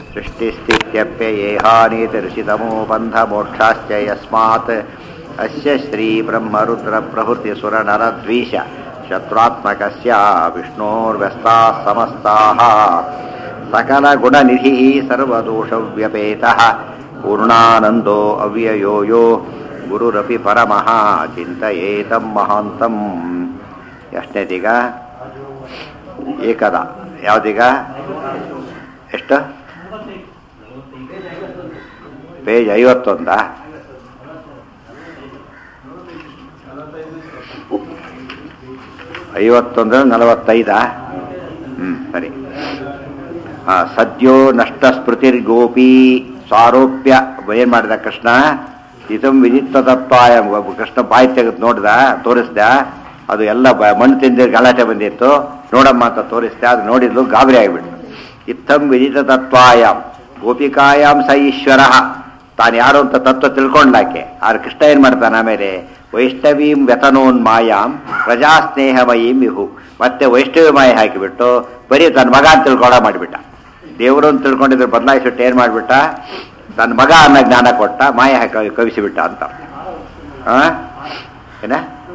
सृष्टिस्थित्यप्ययेहानीतिर्षितमो बन्धमोक्षाश्च यस्मात् अस्य श्रीब्रह्मरुद्रप्रभृतिसुरनरद्वीष शत्रुत्मकस्य विष्णोर्व्यस्ताः समस्ताः सकलगुणनिधिः सर्वदोषव्यपेतः पूर्णानन्दो अव्ययो यो ಗುರುರಪಿ ಪರಮಃ ಚಿಂತಯೇತಂ ಮಹಾಂತಂ ಎಷ್ಟನೇದೀಗ ಏಕದ ಯಾವ್ದೀಗ ಎಷ್ಟು ಪೇಜ್ ಐವತ್ತೊಂದ ಐವತ್ತೊಂದು ನಲವತ್ತೈದ ಹ್ಮ್ ಸರಿ ಹಾ ಸದ್ಯೋ ನಷ್ಟ ಸ್ಮೃತಿರ್ಗೋಪಿ ಸ್ವಾರೋಪ್ಯ ಏನ್ ಮಾಡಿದ ಕೃಷ್ಣ ಇದಂ ವಿದಿತ್ತ ತತ್ವಾಯ ಕೃಷ್ಣ ಬಾಯಿ ತೆಗೆದು ನೋಡ್ದ ತೋರಿಸ್ದ ಅದು ಎಲ್ಲ ಬ- ಮಣ್ಣು ತಿಂದ ಗಲಾಟೆ ಬಂದಿತ್ತು ನೋಡಮ್ಮ ಅಂತ ತೋರಿಸ್ದೆ ಅದು ನೋಡಿದ್ಲು ಗಾಬರಿ ಆಗಿಬಿಟ್ಟು ಇತ್ತಂ ವಿದಿತ ತತ್ವಾಯಾಮ್ ಗೋಪಿಕಾಯಾಮ್ ಸ ಈಶ್ವರ ತಾನು ಯಾರು ಅಂತ ತತ್ವ ತಿಳ್ಕೊಂಡ್ಲಾಕೆ ಆದ್ರೆ ಕೃಷ್ಣ ಏನ್ ಮಾಡ್ತಾನೆ ಆಮೇಲೆ ವೈಷ್ಣವೀಂ ವ್ಯತನೋನ್ ಮಾಯಾಂ ಪ್ರಜಾ ಸ್ನೇಹಮಯೀಂ ವಿಹು ಮತ್ತೆ ವೈಷ್ಣವಿ ಮಾಯ ಹಾಕಿಬಿಟ್ಟು ಬರೀ ತನ್ನ ಮಗ ಅಂತ ತಿಳ್ಕೊಂಡ ಮಾಡಿಬಿಟ್ಟ ದೇವರು ಅಂತ ತಿಳ್ಕೊಂಡಿದ್ರೆ ಬದಲಾಯಿಸ್ಬಿಟ್ಟು ಏನ್ ಮಾಡ್ಬಿಟ್ಟ ತನ್ನ ಮಗ ಅನ್ನೋ ಜ್ಞಾನ ಕೊಟ್ಟ ಮಾಯ ಹಾಕಿ ಕವಿಸಿಬಿಟ್ಟ ಅಂತ ಆ? ಏನ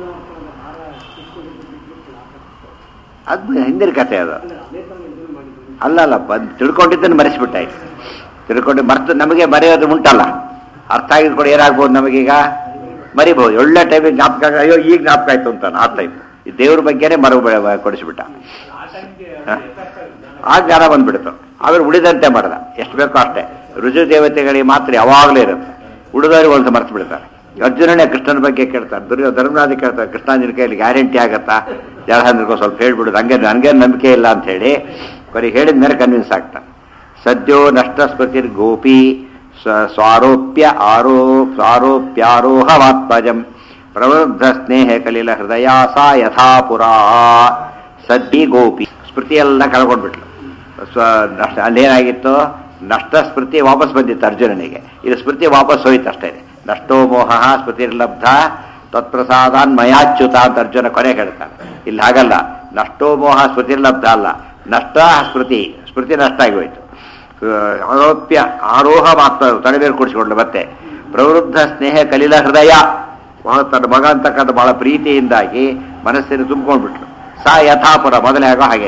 ಅದು ಹಿಂದಿನ ಕಥೆ ಅದು ಅಲ್ಲ ಅಲ್ಲ ಬಂದು ತಿಳ್ಕೊಂಡಿದ್ದನ್ನು ಮರೆಸಿಬಿಟ್ಟ ಈಗ ತಿಳ್ಕೊಂಡು ಮರ್ತು ನಮಗೆ ಮರೆಯೋದು ಉಂಟಲ್ಲ ಅರ್ಥ ಆಗಿದ್ ಕೂಡ ಏನಾಗ್ಬೋದು ನಮಗೀಗ ಮರಿಬಹುದು ಒಳ್ಳೆ ಟೈಮಿಗೆ ಜ್ಞಾಪಕ ಆಗ- ಅಯ್ಯೋ ಈಗ ಜ್ಞಾಪಕ ಆಯ್ತು ಅಂತ ಆ ಟೈಪ್ ಈ ದೇವ್ರ ಬಗ್ಗೆನೇ ಮರು ಕೊಡಿಸ್ಬಿಟ್ಟ ಹ? ಆ ಜ್ಞಾನ ಬಂದ್ಬಿಡ್ತು ಆಮೇಲೆ ಉಳಿದಂತೆ ಮಾಡ್ದ ಎಷ್ಟು ಬೇಕೋ ಅಷ್ಟೇ ರುಜು ದೇವತೆಗಳಿಗೆ ಮಾತ್ರ ಯಾವಾಗಲೂ ಇರುತ್ತೆ ಉಳಿದವ್ರಿಗೆ ಒಂದು ಮರ್ತು ಬಿಡ್ತಾರೆ ಅರ್ಜುನನೇ ಕೃಷ್ಣನ ಬಗ್ಗೆ ಕೇಳ್ತಾರೆ ದುರ್ಗ ಧರ್ಮರಾಜ ಕೇಳ್ತಾರೆ ಕೃಷ್ಣ ನಿನ್ನ ಕೈಯಲ್ಲಿ ಗ್ಯಾರಂಟಿ ಆಗತ್ತಾ ಜಲಹಂದ್ರಿಗೂ ಸ್ವಲ್ಪ ಹೇಳ್ಬಿಡುದು ಹಂಗೆ ನನಗೆ ನಂಬಿಕೆ ಇಲ್ಲ ಅಂತ ಹೇಳಿ ಬರೀ ಹೇಳಿದ ಮೇಲೆ ಕನ್ವಿನ್ಸ್ ಆಗ್ತಾನೆ ಸದ್ಯೋ ನಷ್ಟ ಸ್ಮೃತಿರ್ ಗೋಪಿ ಸ್ವ- ಸ್ವಾರೋಪ್ಯ ಆರೋ ಸ್ವಾರೋಪ್ಯಾರೋಹವಾತ್ಮಜಂ ಪ್ರವೃದ್ಧ ಸ್ನೇಹ ಕಲಿಲ ಹೃದಯ ಸಾ ಯಥಾ ಪುರಾ ಸದ್ದಿ ಗೋಪಿ ಸ್ಮೃತಿ ಎಲ್ಲ ಕಳ್ಕೊಂಡ್ಬಿಟ್ಲು ಸ್ವ ನಷ್ಟ ಅಲ್ಲೇನಾಗಿತ್ತು ನಷ್ಟ ಸ್ಮೃತಿ ವಾಪಸ್ ಬಂದಿತ್ತು ಅರ್ಜುನನಿಗೆ ಇದು ಸ್ಮೃತಿ ವಾಪಸ್ ಹೋಯ್ತು ಅಷ್ಟೇ ನಷ್ಟೋ ಮೋಹ ಸ್ಮೃತಿರ್ಲಬ್ಧ ತತ್ಪ್ರಸಾದಾನ್ ಮಯಾಚ್ಯುತ ಅಂತ ಅರ್ಜುನ ಕೊನೆ ಹೇಳ್ತಾನೆ ಇಲ್ಲಿ ಹಾಗಲ್ಲ ನಷ್ಟೋ ಮೋಹ ಸ್ಮೃತಿರ್ಲಬ್ಧ ಅಲ್ಲ ನಷ್ಟ ಸ್ಮೃತಿ ಸ್ಮೃತಿ ನಷ್ಟ ಆಗಿ ಹೋಯ್ತು ಆರೋಪ್ಯ ಆರೋಹ ಮಾತ್ರ ತಲೆಬೇರು ಕೂಡಿಸಿಕೊಂಡ್ಲು ಮತ್ತೆ ಪ್ರವೃದ್ಧ ಸ್ನೇಹ ಕಲಿಲ ಹೃದಯ ಬಹಳ ತನ್ನ ಮಗ ಅಂತಕ್ಕಂಥ ಬಹಳ ಪ್ರೀತಿಯಿಂದಾಗಿ ಮನಸ್ಸಿನ ತುಂಬಿಕೊಂಡ್ಬಿಟ್ಲು ಸಾ ಯಥಾಪುರ ಮೊದಲೇ ಆಗೋ ಹಾಗೆ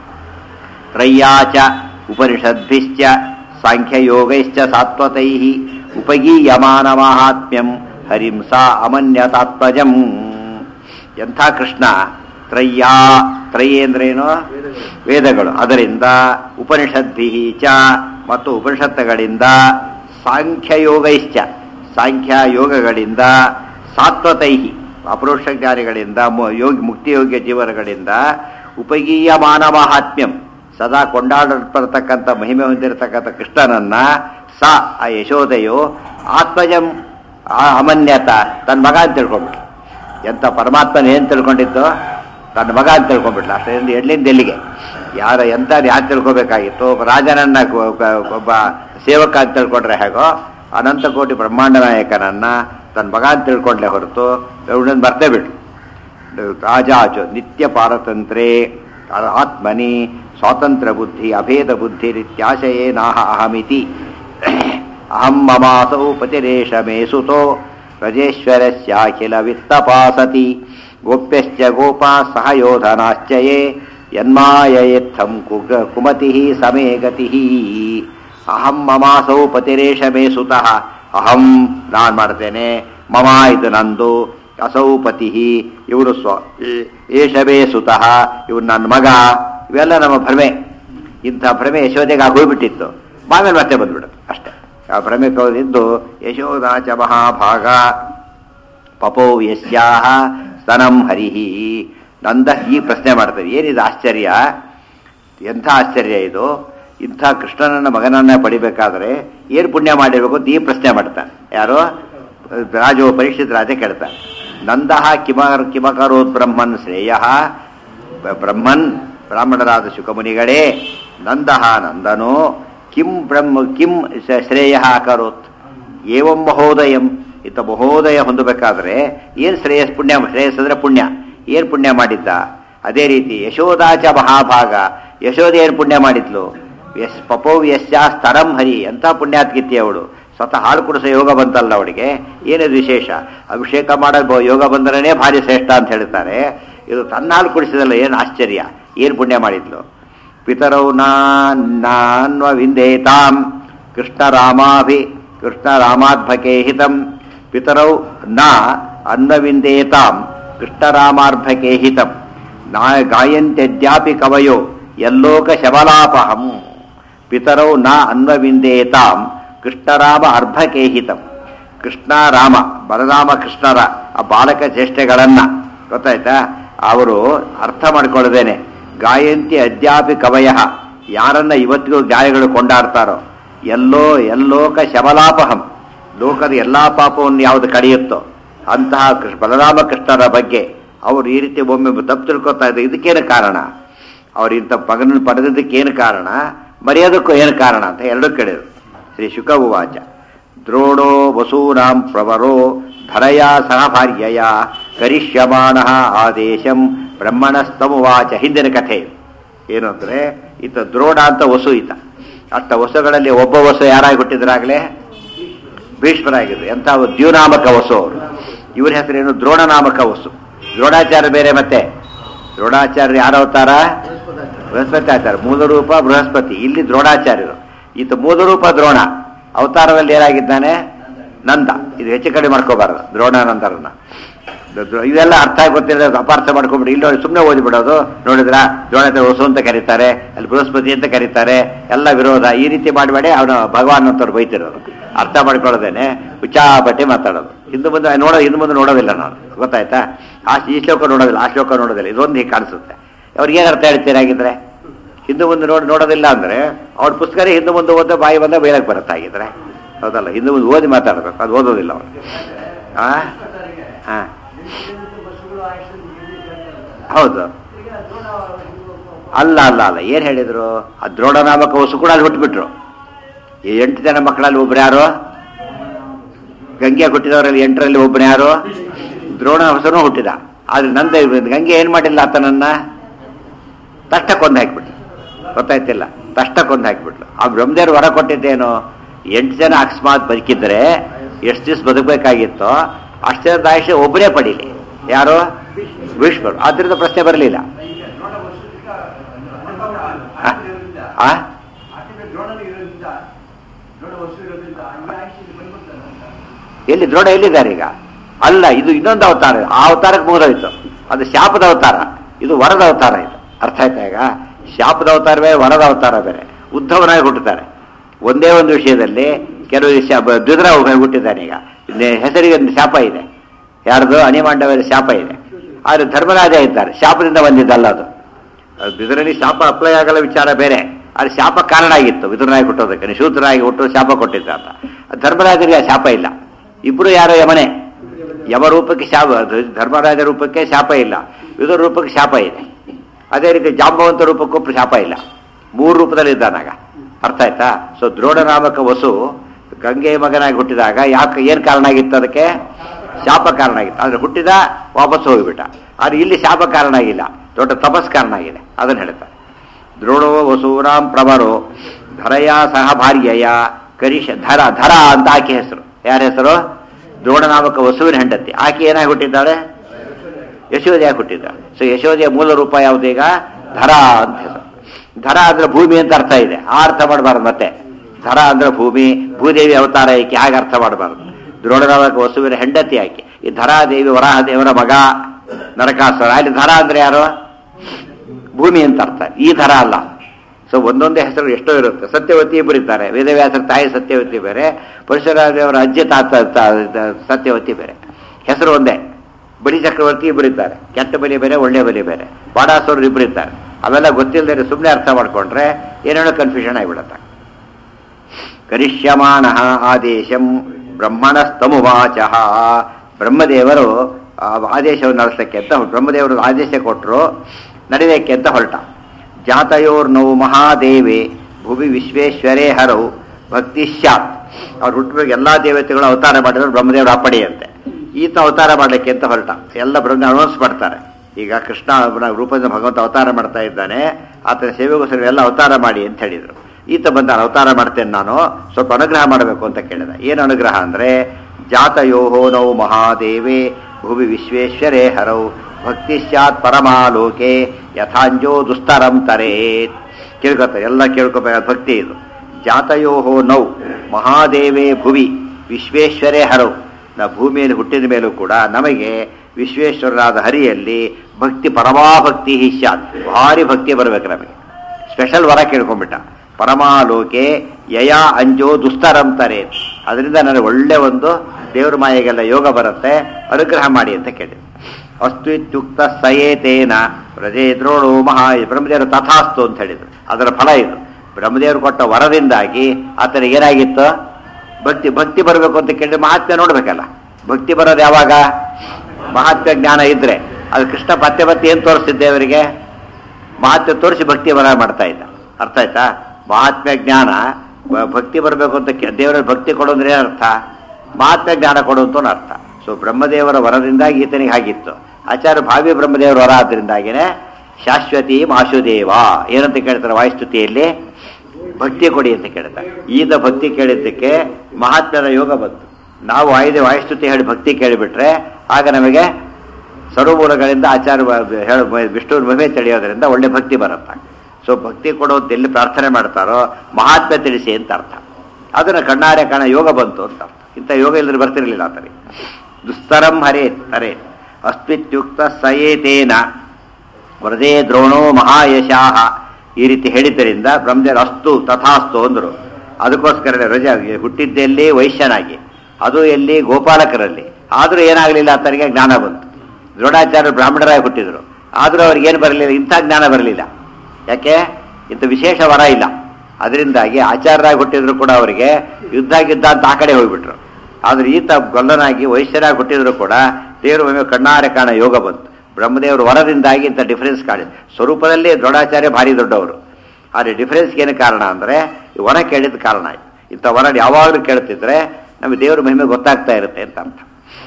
ತ್ರಯ್ಯಾಚ ಉಪನಿಷದ್ಭಿಶ್ಚ ಸಾಂಖ್ಯಯೋಗೈಶ್ಚ ಸಾತ್ವತೈ ಉಪಗೀಯಮಾನ ಮಾಹಾತ್ಮ್ಯಂ ಹರಿಂ ಸಾ ಅಮನ್ಯತಾತ್ಮಜಂ ಎಂಥ ಕೃಷ್ಣ ತ್ರಯ್ಯಾ ತ್ರಯಿ ಅಂದ್ರೇನು ವೇದಗಳು ಅದರಿಂದ ಉಪನಿಷದ್ಭಿ ಚ ಮತ್ತು ಉಪನಿಷತ್ತುಗಳಿಂದ ಸಾಂಖ್ಯಯೋಗೈಶ್ಚ ಸಾಂಖ್ಯ ಯೋಗಗಳಿಂದ ಸಾತ್ವತೈಹಿ ಅಪರೋಕ್ಷ ಜ್ಞಾನಿಗಳಿಂದ ಮು- ಯೋಗಿ ಮುಕ್ತಿಯೋಗ್ಯ ಜೀವನಗಳಿಂದ ಉಪಗೀಯ ಮಾನವಹಾತ್ಮ್ಯಂ ಸದಾ ಕೊಂಡಾಡಲ್ಪಡ್ತಕ್ಕಂಥ ಮಹಿಮೆ ಹೊಂದಿರತಕ್ಕಂಥ ಕೃಷ್ಣನನ್ನ ಸ ಆ ಯಶೋದೆಯು ಆತ್ಮಜಂ ಆ ಅಮನ್ಯತ ತನ್ನ ಮಗ ಅಂತ ತಿಳ್ಕೊಂಡ್ಬಿಟ್ಲು ಎಂಥ ಪರಮಾತ್ಮನ ಏನು ತಿಳ್ಕೊಂಡಿದ್ದು ತನ್ನ ಮಗ ಅಂತ ತಿಳ್ಕೊಂಡ್ಬಿಟ್ಲ ಅಷ್ಟರಿಂದ ಎಲ್ಲಿಂದ ಎಲ್ಲಿಗೆ ಯಾರ ಎಂತ ಯಾರು ತಿಳ್ಕೊಬೇಕಾಗಿತ್ತು ಒಬ್ಬ ರಾಜನನ್ನ ಕೊ- ಕ- ಒಬ್ಬ ಸೇವಕ ಅಂತ ತಿಳ್ಕೊಂಡ್ರೆ ಹೇಗೋ ಅನಂತ ಕೋಟಿ ಬ್ರಹ್ಮಾಂಡ ನಾಯಕನನ್ನ ತನ್ನ ಮಗ ಅಂತ ತಿಳ್ಕೊಂಡ್ಲೆ ಹೊರತು ಇವನನ್ನು ಬರ್ತೇ ಬಿಟ್ಲು ರಾಜಾಚು ನಿತ್ಯ ಪಾರತಂತ್ರೆ ಆತ್ಮನಿ ಸ್ವಾತಂತ್ರ್ಯ ಬುದ್ಧಿ ಅಭೇದ ಬುದ್ಧಿ ಇತ್ಯಾಶಯೇ ನಾಹ ಅಹಮಿತಿ ಅಹಂ ಮಮಾಸೌ ಪತಿರೇಶ ಮೇ ಸುತೋ ರಜೇಶ್ವರಸ್ಯಾಖಿಲ ವಿತ್ತಪಾಸತಿ ಗೋಪ್ಯಶ್ಚ ಗೋಪಾ ಸಹಯೋಧನಾಶ್ಚ ಯೇ ಯನ್ಮಾಯಯೇತ್ಥಂ ಕುಗ ಕುಮತಿ ಸಮೇ ಗತಿ ಅಹಂ ಮಮಾಸೌ ಪತಿರೇಶ ಮೇ ಸುತಃ ಅಹಂ ನಾನು ಮಾಡ್ತೇನೆ ಮಮ ಇದು ನಂದು ಅಸೌ ಪತಿ ಇವರು ಸ್ವ ಏ- ಏಷವೇ ಸುತಃ ಇವ್ರು ನನ್ನ ಮಗ ಇವೆಲ್ಲ ನಮ್ಮ ಭ್ರಮೆ ಇಂಥ ಭ್ರಮೆ ಯಶೋದೆಗೆ ಆಗೋಗ್ಬಿಟ್ಟಿತ್ತು ಆಮೇಲೆ ಮತ್ತೆ ಬಂದ್ಬಿಡುತ್ತೆ ಅಷ್ಟೇ ಆ ಭ್ರಮೆ ಕಳೆದಿದ್ದು ಯಶೋದಾಚ ಮಹಾಭಾಗ ಪಪೋ ಯಸ್ಯಾಹ ಸ್ತನಂ ಹರಿಹಿ ನಂದ ಈ ಪ್ರಶ್ನೆ ಮಾಡ್ತಾರೆ ಏನಿದು ಆಶ್ಚರ್ಯ ಎಂಥ ಆಶ್ಚರ್ಯ ಇದು ಇಂಥ ಕೃಷ್ಣನನ್ನ ಮಗನನ್ನ ಪಡಿಬೇಕಾದ್ರೆ ಏನು ಪುಣ್ಯ ಮಾಡಿರ್ಬೇಕು ಅಂತ ಈ ಪ್ರಶ್ನೆ ಮಾಡ್ತಾನೆ ಯಾರು ರಾಜೋ ಪರೀಕ್ಷಿತ ರಾಜ ಕೇಳ್ತಾನೆ ನಂದಃ ಕಿಮರ್ ಕಿಮಕರೋತ್ ಬ್ರಹ್ಮನ್ ಶ್ರೇಯ ಬ್ರಹ್ಮನ್ ಬ್ರಾಹ್ಮಣರಾದ ಶುಕಮುನಿಗಳೇ ನಂದಃ ನಂದನೋ ಕಿಂ ಬ್ರಹ್ಮ ಕಿಂ ಶ- ಶ್ರೇಯ ಅಕರೋತ್ ಏವಂ ಮಹೋದಯಂ ಇತ್ತ ಮಹೋದಯ ಹೊಂದಬೇಕಾದ್ರೆ ಏನು ಶ್ರೇಯಸ್ ಪುಣ್ಯ ಶ್ರೇಯಸ್ ಅಂದ್ರೆ ಪುಣ್ಯ ಏನು ಪುಣ್ಯ ಮಾಡಿದ್ದ ಅದೇ ರೀತಿ ಯಶೋದಾಚ ಮಹಾಭಾಗ ಯಶೋಧ ಏನು ಪುಣ್ಯ ಮಾಡಿದ್ಲು ಯಶ್ ಪಪೋ ಯಶ್ಯ ಸ್ತರಂ ಹರಿ ಅಂತ ಪುಣ್ಯಾತ್ಕಿತ್ತಿ ಅವಳು ಸ್ವತಃ ಹಾಲು ಕುಡಿಸೋ ಯೋಗ ಬಂತಲ್ಲ ಅವಳಿಗೆ ಏನಿದು ವಿಶೇಷ ಅಭಿಷೇಕ ಮಾಡೋ ಯೋಗ ಬಂದರೇ ಭಾರಿ ಶ್ರೇಷ್ಠ ಅಂತ ಹೇಳ್ತಾರೆ ಇದು ತನ್ನ ಹಾಲು ಕುಡಿಸಿದಲ್ಲ ಏನು ಆಶ್ಚರ್ಯ ಏನು ಪುಣ್ಯ ಮಾಡಿದ್ಲು ಪಿತರೌ ನಾನ್ವ ವಿಂದೇತಾಂ ಕೃಷ್ಣ ರಾಮಾಭಿ ಕೃಷ್ಣ ರಾಮಾರ್ಭಕೆ ಹಿತಂ ಪಿತರೌ ನ ಅನ್ನವಿಂದೇತಾಂ ಕೃಷ್ಣ ರಾಮಾರ್ಭಕೆ ಹಿತಂ ನಾ ಗಾಯಂತ್ಯದ್ಯಾಪಿ ಕವಯೋ ಯಲ್ಲೋಕ ಶಬಲಾಪಹಂ ಪಿತರೌ ನ ಅನ್ವವಿಂದೇತಾಂ ಕೃಷ್ಣರಾಮ ಅರ್ಭಕೇಹಿತಂ ಕೃಷ್ಣ ರಾಮ ಬಲರಾಮ ಕೃಷ್ಣರ ಆ ಬಾಲಕ ಚೇಷ್ಟೆಗಳನ್ನ ಗೊತ್ತಾಯ್ತಾ ಅವರು ಅರ್ಥ ಮಾಡ್ಕೊಳ್ಳದೇನೆ ಗಾಯಂತಿ ಅದ್ಯಾಪಿ ಕವಯ ಯಾರನ್ನ ಇವತ್ತಿಗೂ ಗಾಯಗಳು ಕೊಂಡಾಡ್ತಾರೋ ಎಲ್ಲೋ ಎಲ್ಲೋಕ ಶಬಲಾಪಹಂ ಲೋಕದ ಎಲ್ಲಾ ಪಾಪವನ್ನು ಯಾವುದು ಕಡಿಯುತ್ತೋ ಅಂತಹ ಕೃಷ್ಣ ಬಲರಾಮ ಕೃಷ್ಣರ ಬಗ್ಗೆ ಅವರು ಈ ರೀತಿ ಒಮ್ಮೆ ತಪ್ಪು ತಿಳ್ಕೊತಾ ಇದ್ದಾರೆ ಇದಕ್ಕೇನು ಕಾರಣ ಅವ್ರು ಇಂಥ ಮಗನನ್ನು ಪಡೆದಿದ್ದಕ್ಕೇನು ಕಾರಣ ಮರೆಯೋದಕ್ಕೂ ಏನು ಕಾರಣ ಅಂತ ಎರಡೂ ಕೇಳಿದರು ಶ್ರೀ ಶುಕ ಉವಾಚ ದ್ರೋಣೋ ವಸೂನಾಂ ಪ್ರವರೋ ಧರಯ ಸಹ ಭಾರ್ಯಯ ಕರಿಷ್ಯಮಾಣ ಆದೇಶಂ ಬ್ರಹ್ಮಣಸ್ತಮುವಾಚ ಹಿಂದಿನ ಕಥೆ ಇದು. ಏನು ಅಂದರೆ ಈತ ದ್ರೋಣ ಅಂತ ವಸು ಈತ ಅಷ್ಟ ವಸುಗಳಲ್ಲಿ ಒಬ್ಬ ವಸು ಯಾರಾಗಿ ಹುಟ್ಟಿದ್ರಾಗಲೇ ಭೀಷ್ಮರಾಗಿದ್ರು ಎಂಥ ದ್ಯೂನಾಮಕ ವಸು ಅವರು ಇವ್ರ ಹೆಸರೇನು ದ್ರೋಣನಾಮಕ ವಸು ದ್ರೋಣಾಚಾರ್ಯ ಬೇರೆ ಮತ್ತೆ ದ್ರೋಣಾಚಾರ್ಯ ಯಾರ ಅವತಾರ ಬೃಹಸ್ಪತಿ ಆಚಾರ್ಯ ಮೂಲ ರೂಪ ಬೃಹಸ್ಪತಿ ಇಲ್ಲಿ ದ್ರೋಣಾಚಾರ್ಯರು ಈತ ಮೂಲ ರೂಪ ದ್ರೋಣ ಅವತಾರದಲ್ಲಿ ಏನಾಗಿದ್ದಾನೆ ನಂದ ಇದು ಹೆಚ್ಚು ಕಡಿಮೆ ಮಾಡ್ಕೋಬಾರದು ದ್ರೋಣಾನಂದರನ್ನ ದ್ರೋ- ಇವೆಲ್ಲ ಅರ್ಥ ಗೊತ್ತಿಲ್ಲ ಅಪಾರ್ಥ ಮಾಡ್ಕೊಂಬಿಡಿ ಇಲ್ಲಿ ನೋಡಿ ಸುಮ್ಮನೆ ಓದಿಬಿಡೋದು ನೋಡಿದ್ರ ದ್ರೋಣಾಚಾರ್ಯ ವಸು ಅಂತ ಕರೀತಾರೆ ಅಲ್ಲಿ ಬೃಹಸ್ಪತಿ ಅಂತ ಕರೀತಾರೆ ಎಲ್ಲ ವಿರೋಧ ಈ ರೀತಿ ಮಾಡಬೇಡಿ ಅವನು ಭಗವಾನ್ ಅಂತವ್ರು ಬೈತಿರೋದು ಅರ್ಥ ಮಾಡ್ಕೊಳ್ಳೋದೇನೆ ಹುಚ್ಚಾಬಟ್ಟೆ ಮಾತಾಡೋದು ಹಿಂದೆ ಮುಂದೆ ನೋಡೋ ಹಿಂದೆ ಮುಂದೆ ನೋಡೋದಿಲ್ಲ ನಾನು ಗೊತ್ತಾಯ್ತಾ ಆ ಈ ಶ್ಲೋಕ ನೋಡೋದಿಲ್ಲ ಆ ಶ್ಲೋಕ ನೋಡೋದಿಲ್ಲ ಇದೊಂದು ಹೀಗೆ ಕಾಣಿಸುತ್ತೆ ಅವ್ರಿಗೆ ಏನು ಅರ್ಥ ಹೇಳ್ತೀರಿ ಹಾಗಿದ್ರೆ ಹಿಂದೆ ಮುಂದೆ ನೋಡಿ ನೋಡೋದಿಲ್ಲ ಅಂದರೆ ಅವ್ರ ಪುಸ್ತಕನೇ ಹಿಂದೆ ಮುಂದೆ ಓದ ಬಾಯಿ ಬಂದ ಬೇಲಕ್ಕೆ ಬರುತ್ತೆ ಹಾಗಿದ್ರೆ ಹೌದಲ್ಲ ಹಿಂದೆ ಮುಂದೆ ಓದಿ ಮಾತಾಡಬೇಕು ಅದು ಓದೋದಿಲ್ಲ ಅವರು ಆ ಹಾಂ ಹೌದು ಅಲ್ಲ ಅಲ್ಲ ಅಲ್ಲ ಏನು ಹೇಳಿದ್ರು ಆ ದ್ರೋಣನಾಮಕ ವಸು ಕೂಡ ಅಲ್ಲಿ ಹುಟ್ಟುಬಿಟ್ರು ಈ ಎಂಟು ಜನ ಮಕ್ಕಳಲ್ಲಿ ಒಬ್ರು ಯಾರು ಗಂಗೆ ಹುಟ್ಟಿದವರಲ್ಲಿ ಎಂಟರಲ್ಲಿ ಒಬ್ಬನ ಯಾರು ದ್ರೋಣ ಹೊಸನು ಹುಟ್ಟಿದ ಆದ್ರೆ ನಂದ ಗಂಗೆ ಏನ್ ಮಾಡಿಲ್ಲ ಆತನನ್ನ ತಷ್ಟ ಕೊಂದು ಹಾಕ್ಬಿಟ್ಲು ಗೊತ್ತಾಯ್ತಿಲ್ಲ ತಷ್ಟ ಕೊಂದು ಹಾಕ್ಬಿಟ್ಲು ಆ ಬ್ರಹ್ಮದೇವ್ರು ಹೊರ ಕೊಟ್ಟಿದ್ದೇನು ಎಂಟು ಜನ ಅಕಸ್ಮಾತ್ ಬದುಕಿದ್ರೆ ಎಷ್ಟು ದಿವಸ ಬದುಕಬೇಕಾಗಿತ್ತೋ ಅಷ್ಟು ಜನದ ಆಯುಷ್ಯ ಒಬ್ಬರೇ ಪಡೀಲಿ ಯಾರು ಭೀಷ್ಮರು ಆದ್ರಿಂದ ಪ್ರಶ್ನೆ ಬರಲಿಲ್ಲ ಆ ಎಲ್ಲಿ ದ್ರೋಣ ಎಲ್ಲಿದ್ದಾರೆ ಈಗ ಅಲ್ಲ ಇದು ಇನ್ನೊಂದು ಅವತಾರ ಆ ಅವತಾರಕ್ಕೆ ಮುಗಿದೋಯ್ತು ಅದು ಶಾಪದ ಅವತಾರ ಇದು ವರದ ಅವತಾರ ಇದು ಅರ್ಥ ಆಯ್ತಾ ಈಗ ಶಾಪದ ಅವತಾರ ಬೇರೆ ವರದ ಅವತಾರ ಬೇರೆ ಉದ್ಧವನಾಗಿ ಹುಟ್ಟುತ್ತಾರೆ ಒಂದೇ ಒಂದು ವಿಷಯದಲ್ಲಿ ಕೆಲವು ಶಾಪ ದ್ವಿದ್ರ ಹುಟ್ಟಿದ್ದಾನೆ ಈಗ ಇಲ್ಲಿ ಹೆಸರಿಗೆ ಒಂದು ಶಾಪ ಇದೆ ಯಾರ್ದು ಅಣಿಮಾಂಡವರ ಶಾಪ ಇದೆ ಆದರೆ ಧರ್ಮರಾಜ ಇದ್ದಾರೆ ಶಾಪದಿಂದ ಬಂದಿದ್ದಲ್ಲ ಅದು ಅದು ಬಿದುರನಿ ಶಾಪ ಅಪ್ಲೈ ಆಗಲ್ಲ ವಿಚಾರ ಬೇರೆ ಅದು ಶಾಪ ಕಾರಣ ಆಗಿತ್ತು ಬಿದುರನಾಗಿ ಹುಟ್ಟೋದಕ್ಕೆ ನಿಶೂದ್ರನಾಗಿ ಹುಟ್ಟು ಶಾಪ ಕೊಟ್ಟಿದ್ದ ಅಂತ ಧರ್ಮರಾಜರಿಗೆ ಆ ಶಾಪ ಇಲ್ಲ ಇಬ್ರು ಯಾರೋ ಯಮನೆ ಯಮ ರೂಪಕ್ಕೆ ಶಾಪ ಅದು ಧರ್ಮರಾಜ ರೂಪಕ್ಕೆ ಶಾಪ ಇಲ್ಲ ವಿದುರ ರೂಪಕ್ಕೆ ಶಾಪ ಇದೆ ಅದೇ ರೀತಿ ಜಾಂಬವಂತ ರೂಪಕ್ಕೂ ಶಾಪ ಇಲ್ಲ ಮೂರು ರೂಪದಲ್ಲಿ ಇದ್ದಾನಾಗ ಅರ್ಥ ಆಯ್ತಾ ಸೊ ದ್ರೋಣನಾಮಕ ವಸು ಗಂಗೆ ಮಗನಾಗಿ ಹುಟ್ಟಿದಾಗ ಯಾಕೆ ಏನು ಕಾರಣ ಆಗಿತ್ತು ಅದಕ್ಕೆ ಶಾಪ ಕಾರಣ ಆಗಿತ್ತು ಆದ್ರೆ ಹುಟ್ಟಿದ ವಾಪಸ್ ಹೋಗಿಬಿಟ್ಟ ಆದ್ರೆ ಇಲ್ಲಿ ಶಾಪ ಕಾರಣ ಆಗಿಲ್ಲ ದೊಡ್ಡ ತಪಸ್ ಕಾರಣ ಆಗಿದೆ ಅದನ್ನು ಹೇಳ್ತಾರೆ ದ್ರೋಣೋ ವಸೂರಾಂ ಪ್ರವರೋ ಧರಯ ಸಹ ಭಾರ್ಯಯ ಕರಿಷ ಧರ ಧರ ಅಂತ ಆಕೆ ಹೆಸರು ಯಾರ ಹೆಸರು ದ್ರೋಣನಾಮಕ ವಸುವಿನ ಹೆಂಡತಿ ಆಕೆ ಏನಾಗಿ ಹುಟ್ಟಿದ್ದಾಳೆ ಯಶೋದೆಯಾಗಿ ಹುಟ್ಟಿದ್ದಾಳೆ ಸೊ ಯಶೋದೆಯ ಮೂಲ ರೂಪ ಯಾವುದು ಈಗ ಧರ ಅಂತ ಹೆಸರು ಧರ ಅಂದ್ರೆ ಭೂಮಿ ಅಂತ ಅರ್ಥ ಇದೆ ಆ ಅರ್ಥ ಮಾಡಬಾರ್ದು ಮತ್ತೆ ಧರ ಅಂದ್ರೆ ಭೂಮಿ ಭೂದೇವಿ ಅವತಾರ ಆಕೆ ಹಾಗೆ ಅರ್ಥ ಮಾಡಬಾರ್ದು ದ್ರೋಣನಾಮಕ ವಸುವಿನ ಹೆಂಡತಿ ಆಕೆ ಈ ಧರಾದೇವಿ ವರಾಹದೇವರ ಮಗ ನರಕಾಸುರ ಅಲ್ಲಿ ಧರ ಅಂದ್ರೆ ಯಾರು ಭೂಮಿ ಅಂತ ಅರ್ಥ ಈ ಧರ ಅಲ್ಲ ಸೊ ಒಂದೊಂದೇ ಹೆಸರು ಎಷ್ಟೋ ಇರುತ್ತೆ ಸತ್ಯವತಿ ಇಬ್ಬರು ಇದ್ದಾರೆ ವೇದವ್ಯಾಸರ ತಾಯಿ ಸತ್ಯವತಿ ಬೇರೆ ಪರಶುರಾದೇವರ ಅಜ್ಜಿ ತಾತ ತ- ಸತ್ಯವತಿ ಬೇರೆ ಹೆಸರು ಒಂದೇ ಬಲಿ ಚಕ್ರವರ್ತಿ ಇಬ್ಬರು ಇದ್ದಾರೆ ಕೆಟ್ಟ ಬಲಿ ಬೇರೆ ಒಳ್ಳೆ ಬಲಿ ಬೇರೆ ಬಾಡಾಸುರರು ಇಬ್ಬರು ಇದ್ದಾರೆ ಅವೆಲ್ಲ ಗೊತ್ತಿಲ್ಲದೆ ಸುಮ್ಮನೆ ಅರ್ಥ ಮಾಡ್ಕೊಂಡ್ರೆ ಏನೇನೋ ಕನ್ಫ್ಯೂಷನ್ ಆಗಿಬಿಡುತ್ತೆ ಕರಿಷ್ಯಮಾಣ ಆದೇಶಂ ಬ್ರಹ್ಮಣಸ್ತಮುವಾಚ ಬ್ರಹ್ಮದೇವರು ಆ ಆದೇಶವನ್ನು ನಡೆಸಕ್ಕೆ ಅಂತ ಹೊರಟು. ಬ್ರಹ್ಮದೇವರು ಆದೇಶ ಕೊಟ್ಟರು ನಡಿಬೇಕೆ ಅಂತ ಹೊರಟ ಜಾತಯೋರ್ನೌ ಮಹಾದೇವೆ ಭುವಿ ವಿಶ್ವೇಶ್ವರೇ ಹರೌ ಭಕ್ತಿ ಸ್ಯಾತ್ ಅವ್ರು ಹುಟ್ಟಿದಾಗ ಎಲ್ಲಾ ದೇವತೆಗಳು ಅವತಾರ ಮಾಡಿದ್ರು ಬ್ರಹ್ಮದೇವರು ಅಪ್ಪಡಿಯಂತೆ ಈತ ಅವತಾರ ಮಾಡಲಿಕ್ಕೆ ಅಂತ ಹೊರಟ ಎಲ್ಲ ಬ್ರಹ್ಮ ಅನೌನ್ಸ್ ಮಾಡ್ತಾರೆ ಈಗ ಕೃಷ್ಣ ಅವನ ರೂಪದಿಂದ ಭಗವಂತ ಅವತಾರ ಮಾಡ್ತಾ ಇದ್ದಾನೆ ಆತನ ಸೇವೆಗೋಸ್ಕರ ಎಲ್ಲ ಅವತಾರ ಮಾಡಿ ಅಂತ ಹೇಳಿದರು ಈತ ಬಂದ ಅವತಾರ ಮಾಡ್ತೇನೆ ನಾನು ಸ್ವಲ್ಪ ಅನುಗ್ರಹ ಮಾಡಬೇಕು ಅಂತ ಕೇಳಿದ ಏನು ಅನುಗ್ರಹ ಅಂದರೆ ಜಾತಯೋಹೋ ನೌ ಮಹಾದೇವೇ ಭುವಿ ವಿಶ್ವೇಶ್ವರೇ ಹರೌ ಭಕ್ತಿ ಸ್ಯಾತ್ ಪರಮಾಲೋಕೆ ಯಥಾಂಜೋ ದುಸ್ತರಂ ತರೇತ್ ಕೇಳ್ಕೊತಾರೆ ಎಲ್ಲ ಕೇಳ್ಕೊಬೇಕಾದ ಭಕ್ತಿ ಇದು ಜಾತಯೋಹೋ ನೌ ಮಹಾದೇವೇ ಭುವಿ ವಿಶ್ವೇಶ್ವರೇ ಹರೌ ನಾ ಭೂಮಿಯಲ್ಲಿ ಹುಟ್ಟಿದ ಮೇಲೂ ಕೂಡ ನಮಗೆ ವಿಶ್ವೇಶ್ವರರಾದ ಹರಿಯಲ್ಲಿ ಭಕ್ತಿ ಪರಮಾಭಕ್ತಿ ಹಿಶ್ಯಾತ್ ಭಾರಿ ಭಕ್ತಿ ಬರಬೇಕು ನಮಗೆ ಸ್ಪೆಷಲ್ ವರ ಕೇಳ್ಕೊಂಡ್ಬಿಟ್ಟ ಪರಮಾಲೋಕೆ ಯಯ ಅಂಜೋ ದುಸ್ತರಂ ತರೆ ಅದರಿಂದ ನನಗೆ ಒಳ್ಳೆ ಒಂದು ದೇವ್ರ ಮಾಯೆಗೆಲ್ಲ ಯೋಗ ಬರುತ್ತೆ ಅನುಗ್ರಹ ಮಾಡಿ ಅಂತ ಕೇಳಿ ಅಸ್ತು ಇತ್ಯುಕ್ತ ಸಯೇತೇನ ಪ್ರಜೆ ದ್ರೋಣು ಮಹಾ ಬ್ರಹ್ಮದೇವರು ತಥಾಸ್ತು ಅಂತ ಹೇಳಿದ್ರು ಅದರ ಫಲ ಇದು ಬ್ರಹ್ಮದೇವರು ಕೊಟ್ಟ ವರದಿಂದಾಗಿ ಆತನಿಗೆ ಏನಾಗಿತ್ತು ಭಕ್ತಿ ಭಕ್ತಿ ಬರಬೇಕು ಅಂತ ಕೇಳಿ ಮಹಾತ್ಮೆ ನೋಡ್ಬೇಕಲ್ಲ ಭಕ್ತಿ ಬರೋದು ಯಾವಾಗ ಮಹಾತ್ಮ ಜ್ಞಾನ ಇದ್ರೆ ಅದು ಕೃಷ್ಣ ಪತ್ತೆ ಪತ್ತೆ ಏನು ತೋರಿಸ್ತಿದ್ದೆ ಅವರಿಗೆ ಮಹಾತ್ಮೆ ತೋರಿಸಿ ಭಕ್ತಿ ಬರ ಮಾಡ್ತಾ ಇದ್ದ ಅರ್ಥ ಆಯ್ತಾ ಮಹಾತ್ಮ ಜ್ಞಾನ ಬ- ಭಕ್ತಿ ಬರಬೇಕು ಅಂತ ಕೆ- ದೇವರ ಭಕ್ತಿ ಕೊಡೋದ್ರೆ ಅರ್ಥ ಮಹಾತ್ಮ ಜ್ಞಾನ ಕೊಡುವಂತ ಅರ್ಥ ಸೊ ಬ್ರಹ್ಮದೇವರ ವರದಿಂದಾಗಿ ಈತನಿಗೆ ಆಗಿತ್ತು ಆಚಾರ್ಯ ಭಾವಿ ಬ್ರಹ್ಮದೇವರ ವರ ಆದ್ರಿಂದಾಗಿನೇ ಶಾಶ್ವತಿ ಮಾಶುದೇವ ಏನಂತ ಕೇಳ್ತಾರೆ ವಾಯುಸ್ತುತಿಯಲ್ಲಿ ಭಕ್ತಿ ಕೊಡಿ ಅಂತ ಕೇಳ್ತಾರೆ ಈತ ಭಕ್ತಿ ಕೇಳಿದ್ದಕ್ಕೆ ಮಹಾತ್ಮರ ಯೋಗ ಬಂತು ನಾವು ವಾಯುದೇ ವಾಯುಸ್ತುತಿ ಹೇಳಿ ಭಕ್ತಿ ಕೇಳಿಬಿಟ್ರೆ ಆಗ ನಮಗೆ ಸರ್ವಮೂಲಗಳಿಂದ ಆಚಾರ ವ- ಹೇಳ ವಿಷ್ಣುವಿನ ಮಹಿಮೆ ತಿಳಿಯೋದ್ರಿಂದ ಒಳ್ಳೆ ಭಕ್ತಿ ಬರುತ್ತೆ ಸೊ ಭಕ್ತಿ ಕೊಡೋದು ಎಲ್ಲಿ ಪ್ರಾರ್ಥನೆ ಮಾಡ್ತಾರೋ ಮಹಾತ್ಮೆ ತಿಳಿಸಿ ಅಂತ ಅರ್ಥ ಅದನ್ನು ಕಣ್ಣಾರೆ ಕಾಣ ಯೋಗ ಬಂತು ಅಂತ ಅರ್ಥ ಇಂಥ ಯೋಗ ಇಲ್ಲದ್ರೆ ಬರ್ತಿರಲಿಲ್ಲ ಆತನಿಗೆ ದುಸ್ತರಂ ಹರೇತ್ ಹರೇತ್ ಅಸ್ಮಿತ್ಯುಕ್ತ ಸಯೇತೇನ ವರದೇ ದ್ರೋಣೋ ಮಹಾಯಶಾಹ ಈ ರೀತಿ ಹೇಳಿದ್ದರಿಂದ ಬ್ರಹ್ಮದೇವರು ಅಸ್ತು ತಥಾಸ್ತು ಅಂದರು ಅದಕ್ಕೋಸ್ಕರ ರಜೆ ಹುಟ್ಟಿದ್ದೆಲ್ಲಿ ವೈಶ್ಯನಾಗಿ ಅದು ಎಲ್ಲಿ ಗೋಪಾಲಕರಲ್ಲಿ ಆದರೂ ಏನಾಗಲಿಲ್ಲ ಆತನಿಗೆ ಜ್ಞಾನ ಬಂತು ದ್ರೋಣಾಚಾರ್ಯರು ಬ್ರಾಹ್ಮಣರಾಗಿ ಹುಟ್ಟಿದ್ರು ಆದರೂ ಅವ್ರಿಗೇನು ಬರಲಿಲ್ಲ ಇಂಥ ಜ್ಞಾನ ಬರಲಿಲ್ಲ ಯಾಕೆ ಇಂಥ ವಿಶೇಷ ವರ ಇಲ್ಲ ಅದರಿಂದಾಗಿ ಆಚಾರ್ಯರಾಗಿ ಹುಟ್ಟಿದ್ರು ಕೂಡ ಅವರಿಗೆ ಯುದ್ಧ ಗಿದ್ದ ಅಂತ ಆ ಕಡೆ ಹೋಗ್ಬಿಟ್ರು ಆದ್ರೆ ಈತ ಗೊಲ್ಲನಾಗಿ ವೈಶ್ಯರಾಗಿ ಹುಟ್ಟಿದ್ರು ಕೂಡ ದೇವರು ಒಮ್ಮೆ ಕಣ್ಣಾರೆ ಕಾಣ ಯೋಗ ಬಂತು ಬ್ರಹ್ಮದೇವರು ವರದಿಂದಾಗಿ ಇಂಥ ಡಿಫರೆನ್ಸ್ ಕಾಣಿದೆ ಸ್ವರೂಪದಲ್ಲಿ ದೊಡ್ಡಾಚಾರ್ಯ ಭಾರಿ ದೊಡ್ಡವರು ಆದರೆ ಡಿಫರೆನ್ಸ್ಗೆ ಏನು ಕಾರಣ ಅಂದರೆ ಈ ವರ ಕೇಳಿದ ಕಾರಣ ಆಯ್ತು ಇಂಥ ವರ ಯಾವಾಗಲೂ ಕೇಳ್ತಿದ್ರೆ ನಮಗೆ ದೇವ್ರ ಮಹಿಮೆ ಗೊತ್ತಾಗ್ತಾ ಇರುತ್ತೆ ಅಂತ ಅರ್ಥ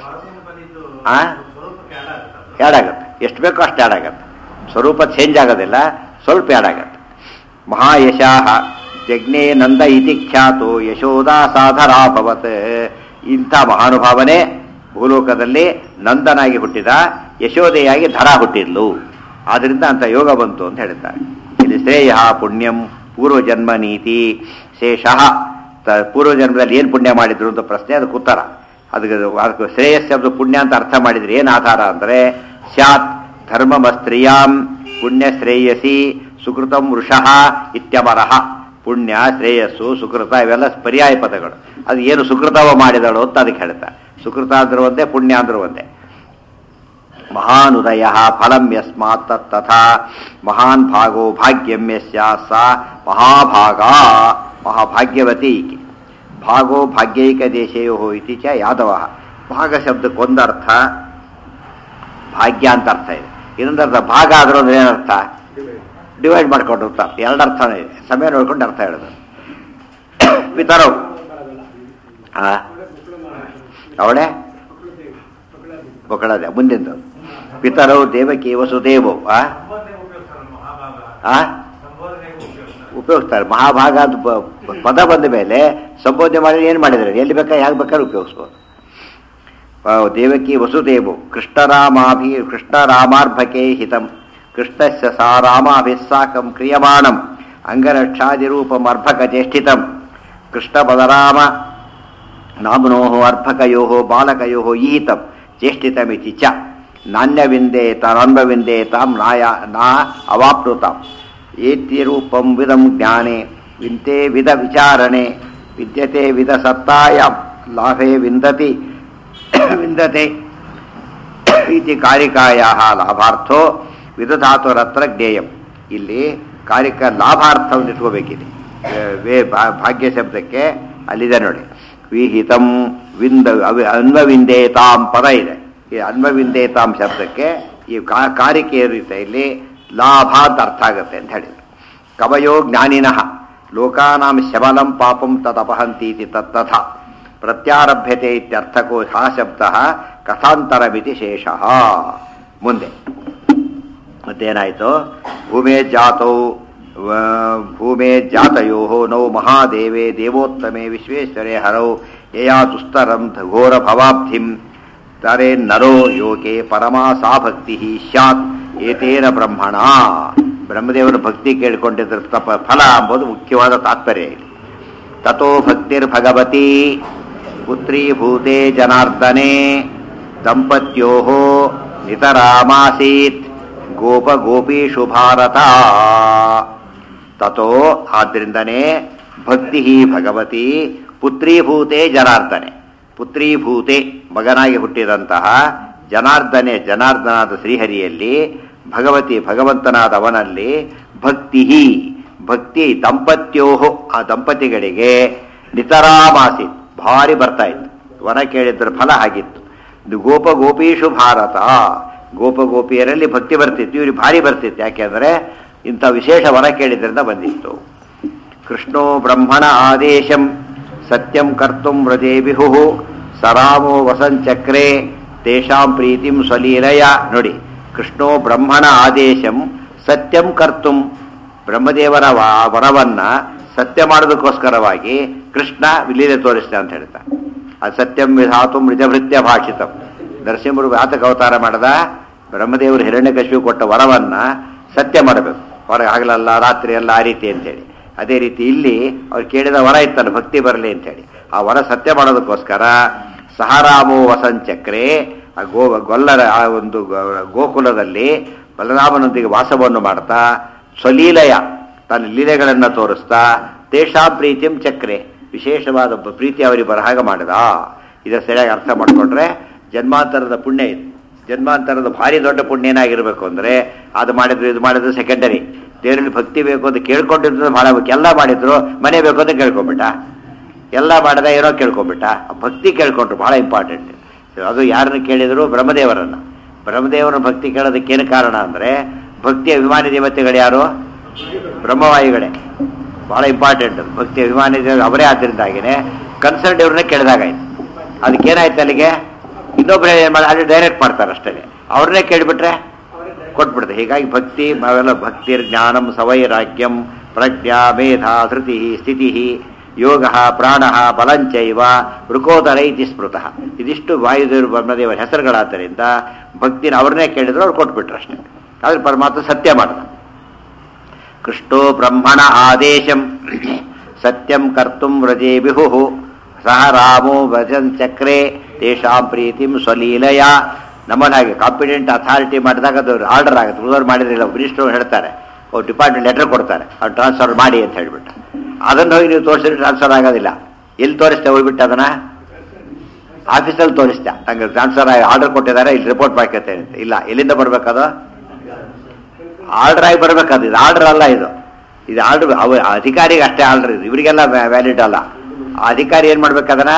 ಆ ಆ್ಯಡ್ ಆಗುತ್ತೆ ಎಷ್ಟು ಬೇಕೋ ಅಷ್ಟು ಆ್ಯಡ್ ಆಗುತ್ತೆ ಸ್ವರೂಪ ಚೇಂಜ್ ಆಗೋದಿಲ್ಲ ಸ್ವಲ್ಪ ಆ್ಯಡ್ ಆಗುತ್ತೆ ಮಹಾಯಶಾಹ ಜಜ್ಞೆ ನಂದ ಇತಿ ಖ್ಯಾತು ಯಶೋದಾ ಸಾಧರಾಭವತ್ ಇಂಥ ಮಹಾನುಭಾವನೆ ಭೂಲೋಕದಲ್ಲಿ ನಂದನಾಗಿ ಹುಟ್ಟಿದ ಯಶೋದೆಯಾಗಿ ಧರ ಹುಟ್ಟಿದ್ಲು ಆದ್ರಿಂದ ಅಂತ ಯೋಗ ಬಂತು ಅಂತ ಹೇಳಿದ್ದಾರೆ ಇಲ್ಲಿ ಶ್ರೇಯ ಪುಣ್ಯಂ ಪೂರ್ವಜನ್ಮ ನೀತಿ ಶೇಷಃ ತ- ಪೂರ್ವಜನ್ಮದಲ್ಲಿ ಏನು ಪುಣ್ಯ ಮಾಡಿದ್ರು ಅಂತ ಪ್ರಶ್ನೆ ಅದಕ್ಕೆ ಉತ್ತರ ಅದಕ್ಕೆ ಅದಕ್ಕೆ ಶ್ರೇಯಸ್ ಶಬ್ದ ಪುಣ್ಯ ಅಂತ ಅರ್ಥ ಮಾಡಿದ್ರೆ ಏನು ಆಧಾರ ಅಂದರೆ ಸ್ಯಾತ್ ಧರ್ಮಮಸ್ತ್ರಿಯಾಂ ಪುಣ್ಯ ಶ್ರೇಯಸಿ ಸುಕೃತಂ ವೃಷಃ ಇತ್ಯಮರಃ ಪುಣ್ಯ ಶ್ರೇಯಸ್ಸು ಸುಕೃತ ಇವೆಲ್ಲ ಪರ್ಯಾಯ ಪದಗಳು ಅದು ಏನು ಸುಕೃತವ ಮಾಡಿದಳು ಅಂತ ಅದಕ್ಕೆ ಹೇಳ್ತಾ ಸುಕೃತ ಅಂದ್ರೂ ಒಂದೇ ಪುಣ್ಯ ಅಂದ್ರೂ ಒಂದೇ ಮಹಾನುದಯ ಫಲಂ ಯಸ್ಮಾತ್ ತತ್ ತಥಾ ಮಹಾನ್ ಭಾಗೋ ಭಾಗ್ಯಂ ಯಸ್ಯ ಸಾ ಮಹಾಭಾಗ ಮಹಾಭಾಗ್ಯವತಿ ಈಕೆ ಭಾಗೋ ಭಾಗ್ಯೈಕ ದೇಶೇಯೋ ಇತಿ ಚ ಯಾದವ ಭಾಗ ಶಬ್ದಕ್ಕೊಂದರ್ಥ ಭಾಗ್ಯ ಅಂತ ಅರ್ಥ ಇದೆ ಇನ್ನೊಂದು ಅರ್ಥ ಭಾಗ ಆದ್ರೂ ಅಂದ್ರೆ ಏನರ್ಥ ಡಿವೈಡ್ ಮಾಡ್ಕೊಂಡು ಅಂತ ಅರ್ಥ ಎರಡು ಅರ್ಥನೇ ಇದೆ ಸಮಯ ನೋಡ್ಕೊಂಡು ಅರ್ಥ ಹೇಳೋದು ಪಿತರವು ಆ ಅವಳೆ ಮಕ್ಕಳದೆ ಮುಂದಿಂದು ಪಿತರವು ದೇವಕಿ ವಸುದೇವು ಆ ಆ ಉಪಯೋಗಿಸ್ತಾರೆ ಮಹಾಭಾಗ ಅಂತ ಬ- ಪದ ಬಂದ ಮೇಲೆ ಸಂಬೋಧನೆ ಮಾಡಿ ಏನು ಮಾಡಿದ್ದಾರೆ ಎಲ್ಲಿ ಬೇಕಾದ್ರೆ ಯಾಕೆ ಬೇಕಾದ್ರೆ ಉಪಯೋಗಿಸ್ಬೋದು ಆ, ದೇವಕಿ ವಸುದೇವು ಕೃಷ್ಣರಾಮಾಭಿ ಕೃಷ್ಣರಾಮಾರ್ಭಕೆ ಹಿತಂ ಕೃಷ್ಣಸ್ಯ ಸಾ ರಾಮಾಭಿಸ್ಸಾಕಂ ಕ್ರಿಯಮಾಣಂ ಅಂಗರಕ್ಷಾದಿರೂಪಮರ್ಭಕ ಚೇಷ್ಟಿತಂ ಕೃಷ್ಣ ಬಲರಾಮ ನಾಮ್ನೋ ಅರ್ಭಕಯೋ ಬಾಲಕಯೋ ಈಹಿತಂ ಚೇಷ್ಟಿತಮಿತಿ ಚ ನಾಣ್ಯವಿಂದೇತ ನಾನ್ವವಿಂದೇತಾಂ ನಾಯ ನಾ ಅವಾಪ್ನುತಾಂ ಏತ್ಯರೂಪಂ ವಿದಂ ಜ್ಞಾನೆ ವಿಂತೆ ವಿಧ ವಿಚಾರಣೆ ವಿದ್ಯತೆ ವಿಧ ಸತ್ತಾಯಾಂ ಲಾಭೆ ವಿಂದತಿ ವಿಂದತೆ ಇತಿ ಕಾರಿಕಾಯ ಲಾಭಾರ್ಥೋ ವಿಧಧಾತುರತ್ರ ಜ್ಞೇಯಂ ಇಲ್ಲಿ ಕಾರಿಕ ಲಾಭಾರ್ಥವನ್ನು ಇಟ್ಕೋಬೇಕಿದೆ ಆ, ವೇ ಭಾ- ಭಾಗ್ಯ ಶಬ್ದಕ್ಕೆ ಅಲ್ಲಿದೆ ನೋಡಿ ವಿಹಿತಂ ವಿಂದ ಅವಿ ಅನ್ವವಿಂದೇತಾಂ ಪದ ಇದೆ ಈ ಅನ್ವವಿಂದೇತಾಂ ಶಬ್ದಕ್ಕೆ ಈ ಕಾ- ಕಾರಿಕೆ ರೀತಿ ಇಲ್ಲಿ ಲಾಭ ಅಂತ ಅರ್ಥ ಆಗುತ್ತೆ ಅಂತ ಹೇಳಿದ್ರು ಕವಯೋ ಜ್ಞಾನಿನಃ ಲೋಕಾನಾಂ ಶಬಲಂ ಪಾಪಂ ತದಪಹಂತೀತಿ ತತ್ತಥ ಪ್ರತ್ಯಾರಭ್ಯತೆ ಇತ್ಯರ್ಥಕೋ ಹಾ ಶಬ್ದ ಕಥಾಂತರಮಿತಿ ಶೇಷಃ ಮುಂದೆ ಮತ್ತೇನಾಯಿತು ಭೂಮೇ ಜಾತೌ ವ- ಭೂಮೇ ಜಾತಯೋ ನೌ ಮಹಾದೇವೇ ದೇವೋತ್ತಮೇ ವಿಶ್ವೇಶ್ವರೇ ಹರೌ ಯಯಾ ದುಸ್ತರಂ ಘೋರ ಭವಾಬ್ಧಿಂ ತರೆ ನರೋ ಯೋಕೆ ಪರಮಾ ಸಾ ಭಕ್ತಿ ಸ್ಯಾತ್ ಏತೇನ ಬ್ರಹ್ಮಣ ಬ್ರಹ್ಮದೇವರ ಭಕ್ತಿ ಕೇಳಿಕೊಂಡಿದ್ರ ತಪ ಫಲ ಎಂಬುದು ಮುಖ್ಯವಾದ ತಾತ್ಪರ್ಯ ಇಲ್ಲಿ ತಥೋ ಭಕ್ತಿರ್ಭಗವತಿ ಪುತ್ರೀಭೂತೆ ಜನಾರ್ದನೆ ದಂಪತ್ಯೋ ನಿತರಾಮಾಸೀತ್ ಗೋಪ ಗೋಪೀಷು ಭಾರತ ತಥೋ ಆದ್ರಿಂದನೇ ಭಕ್ತಿ ಭಗವತಿ ಪುತ್ರೀಭೂತೆ ಜನಾರ್ದನೆ ಪುತ್ರೀಭೂತೆ ಮಗನಾಗಿ ಹುಟ್ಟಿದಂತಹ ಜನಾರ್ದನೆ ಜನಾರ್ದನಾದ ಶ್ರೀಹರಿಯಲ್ಲಿ ಭಗವತಿ ಭಗವಂತನಾದ ಅವನಲ್ಲಿ ಭಕ್ತಿ ಭಕ್ತಿ ದಂಪತ್ಯೋಹೋ ಆ ದಂಪತಿಗಳಿಗೆ ನಿತರಾಮಾಸಿ ಭಾರಿ ಬರ್ತಾ ಇತ್ತು ವರ ಕೇಳಿದ್ರ ಫಲ ಆಗಿತ್ತು ಇದು ಗೋಪ ಗೋಪೀಷು ಭಾರತ ಗೋಪ ಗೋಪಿಯರಲ್ಲಿ ಭಕ್ತಿ ಬರ್ತಿತ್ತು ಇವ್ರಿಗೆ ಭಾರಿ ಬರ್ತಿತ್ತು ಯಾಕೆಂದ್ರೆ ಇಂಥ ವಿಶೇಷ ವರ ಕೇಳಿದ್ರಿಂದ ಬಂದಿತ್ತು ಕೃಷ್ಣೋ ಬ್ರಹ್ಮಣ ಆದೇಶಂ ಸತ್ಯಂ ಕರ್ತುಂ ವ್ರಜೇ ಬಿಹು ಸರಾಮೋ ವಸಂಚಕ್ರೆ ತೇಷಾಂ ಪ್ರೀತಿಂ ಸ್ವಲೀಲಯ ನೋಡಿ ಕೃಷ್ಣೋ ಬ್ರಹ್ಮಣ ಆದೇಶಂ ಸತ್ಯಂ ಕರ್ತುಂ ಬ್ರಹ್ಮದೇವರ ವ- ವರವನ್ನ ಸತ್ಯ ಮಾಡೋದಕ್ಕೋಸ್ಕರವಾಗಿ ಕೃಷ್ಣ ಲೀಲೆ ತೋರಿಸ್ತ ಅಂತ ಹೇಳ್ತಾ ಅದು ಸತ್ಯಂ ವಿಧಾತು ಮೃಜಭೃತ್ಯ ಭಾಷಿತಂ ನರಸಿಂಹರು ವ್ಯಾತಕ ಅವತಾರ ಮಾಡದ ಬ್ರಹ್ಮದೇವರು ಹಿರಣ್ಯಕಶಿಪು ಕೊಟ್ಟ ವರವನ್ನ ಸತ್ಯ ಮಾಡಬೇಕು ಹೊರ ಹಗಲಲ್ಲ ರಾತ್ರಿ ಅಲ್ಲ ಆ ರೀತಿ ಅಂತೇಳಿ ಅದೇ ರೀತಿ ಇಲ್ಲಿ ಅವ್ರು ಕೇಳಿದ ವರ ಇತ್ತಲ್ಲ ಭಕ್ತಿ ಬರಲಿ ಅಂತೇಳಿ ಆ ವರ ಸತ್ಯ ಮಾಡೋದಕ್ಕೋಸ್ಕರ ಸಹರಾಮೋ ವಸಂಚಕ್ರೆ ಆ ಗೋ ಗೊಲ್ಲರ ಆ ಒಂದು ಗೋ- ಗೋಕುಲದಲ್ಲಿ ಬಲರಾಮನೊಂದಿಗೆ ವಾಸವನ್ನು ಮಾಡ್ತಾ ಸ್ವಲೀಲಯ ತನ್ನ ಲೀಲೆಗಳನ್ನು ತೋರಿಸ್ತಾ ತೇಷಾ ಪ್ರೀತಿಂ ಚಕ್ರೆ ವಿಶೇಷವಾದ ಒಬ್ಬ ಪ್ರೀತಿ ಅವರಿಗೆ ಬರಹಾಗ ಮಾಡಿದ ಇದರ ಸರಿಯಾಗಿ ಅರ್ಥ ಮಾಡಿಕೊಂಡ್ರೆ ಜನ್ಮಾಂತರದ ಪುಣ್ಯ ಇದು ಜನ್ಮಾಂತರದ ಭಾರಿ ದೊಡ್ಡ ಪುಣ್ಯ ಏನಾಗಿರ್ಬೇಕು ಅಂದ್ರೆ ಅದು ಮಾಡಿದ್ರು ಇದು ಮಾಡಿದ್ರು ಸೆಕೆಂಡರಿ ದೇವರಲ್ಲಿ ಭಕ್ತಿ ಬೇಕು ಅಂತ ಕೇಳ್ಕೊಂಡಿದ್ದು ಬಹಳ ಮುಖ್ಯ. ಎಲ್ಲ ಮಾಡಿದ್ರು ಮನೆ ಬೇಕು ಅಂತ ಕೇಳ್ಕೊಂಬಿಟ್ಟ ಎಲ್ಲ ಮಾಡದ ಏನೋ ಕೇಳ್ಕೊಂಬಿಟ್ಟ ಭಕ್ತಿ ಕೇಳ್ಕೊಂಡ್ರು ಬಹಳ ಇಂಪಾರ್ಟೆಂಟ್ ಅದು ಯಾರನ್ನು ಕೇಳಿದ್ರು ಬ್ರಹ್ಮದೇವರನ್ನ ಬ್ರಹ್ಮದೇವರ ಭಕ್ತಿ ಕೇಳೋದಕ್ಕೇನು ಕಾರಣ ಅಂದ್ರೆ ಭಕ್ತಿ ಅಭಿಮಾನಿ ದೇವತೆಗಳು ಯಾರು ಬ್ರಹ್ಮವಾಯುಗಳೇ ಬಹಳ ಇಂಪಾರ್ಟೆಂಟ್ ಭಕ್ತಿ ಅಭಿಮಾನಿ ದೇವರು ಅವರೇ ಆದ್ದರಿಂದಾಗಿನೇ ಕನ್ಸರ್ನ್ ಇವ್ರನ್ನ ಕೇಳಿದಾಗಾಯ್ತು ಅದಕ್ಕೇನಾಯ್ತು ಅಲ್ಲಿಗೆ ಇನ್ನೊಬ್ರು ಏನು ಮಾಡಿ ಅಲ್ಲಿ ಡೈರೆಕ್ಟ್ ಮಾಡ್ತಾರೆ ಅಷ್ಟೇ ಅವ್ರನ್ನೇ ಕೇಳಿಬಿಟ್ರೆ ಕೊಟ್ಬಿಡ್ತಾರೆ ಹೀಗಾಗಿ ಭಕ್ತಿ ಅವೆಲ್ಲ ಭಕ್ತಿ ಜ್ಞಾನಂ ಸವೈರಾಗ್ಯಂ ಪ್ರಜ್ಞಾ ಮೇಧಾ ಧೃತಿ ಸ್ಥಿತಿ ಯೋಗ ಪ್ರಾಣ ಬಲಂಚೈವ ವೃಕೋದರ ಇತಿ ಸ್ಮೃತಃ ಇದಿಷ್ಟು ವಾಯುದೇವರು ಬ್ರಹ್ಮದೇವರ ಹೆಸರುಗಳಾದ್ದರಿಂದ ಭಕ್ತಿನ ಅವ್ರನ್ನೇ ಕೇಳಿದ್ರು ಅವ್ರು ಕೊಟ್ಬಿಟ್ರು ಅಷ್ಟೇ ಆದ್ರೆ ಪರಮಾತ್ಮ ಸತ್ಯ ಮಾಡಿದ ಕೃಷ್ಣೋ ಬ್ರಹ್ಮಣ ಆದೇಶಂ ಸತ್ಯಂ ಕರ್ತುಂ ವ್ರಜೇ ಬಿಹು ಸಹ ರಾಮೋ ಭಜನ್ ಚಕ್ರೆ ತೇಷಾಂ ಪ್ರೀತಿಂ ಸ್ವಲೀಲಯ ನಮ್ಮಲ್ಲಿ ಹಾಗೆ ಕಾಂಪಿಡೆಂಟ್ ಅಥಾರಿಟಿ ಮಾಡಿದಾಗ ಅದು ಆರ್ಡರ್ ಆಗುತ್ತೆ ಉಳಿದವ್ರು ಮಾಡಿದ್ರಿಲ್ಲ ಮಿನಿಸ್ಟರ್ ಹೇಳ್ತಾರೆ ಅವ್ರು ಡಿಪಾರ್ಟ್ಮೆಂಟ್ ಲೆಟರ್ ಕೊಡ್ತಾರೆ ಅವ್ರು ಟ್ರಾನ್ಸ್ಫರ್ ಮಾಡಿ ಅಂತ ಹೇಳ್ಬಿಟ್ಟು ಅದನ್ನು ಹೋಗಿ ನೀವು ತೋರಿಸಿದ್ರೆ ಟ್ರಾನ್ಸ್ಫರ್ ಆಗೋದಿಲ್ಲ ಎಲ್ಲಿ ತೋರಿಸ್ತೆ ಹೋಗ್ಬಿಟ್ಟು ಅದನ್ನ ಆಫೀಸಲ್ಲಿ ತೋರಿಸ್ತಾ ನಂಗೆ ಟ್ರಾನ್ಸ್ಫರ್ ಆಗಿ ಆರ್ಡರ್ ಕೊಟ್ಟಿದ್ದಾರೆ ಇಲ್ಲಿ ರಿಪೋರ್ಟ್ ಮಾಡ್ಕೊತೇನೆ ಅಂತ ಇಲ್ಲ ಎಲ್ಲಿಂದ ಬರ್ಬೇಕದು ಆರ್ಡರ್ ಆಗಿ ಬರ್ಬೇಕದು ಇದು ಆರ್ಡರ್ ಅಲ್ಲ ಇದು ಇದು ಆರ್ಡರ್ ಅವ ಅಧಿಕಾರಿಗೆ ಅಷ್ಟೇ ಆರ್ಡರ್ ಇದು ಇವರಿಗೆಲ್ಲ ವ್ಯಾಲಿಡ್ ಅಲ್ಲ ಆ ಅಧಿಕಾರಿ ಏನ್ ಮಾಡ್ಬೇಕು ಅದನ್ನ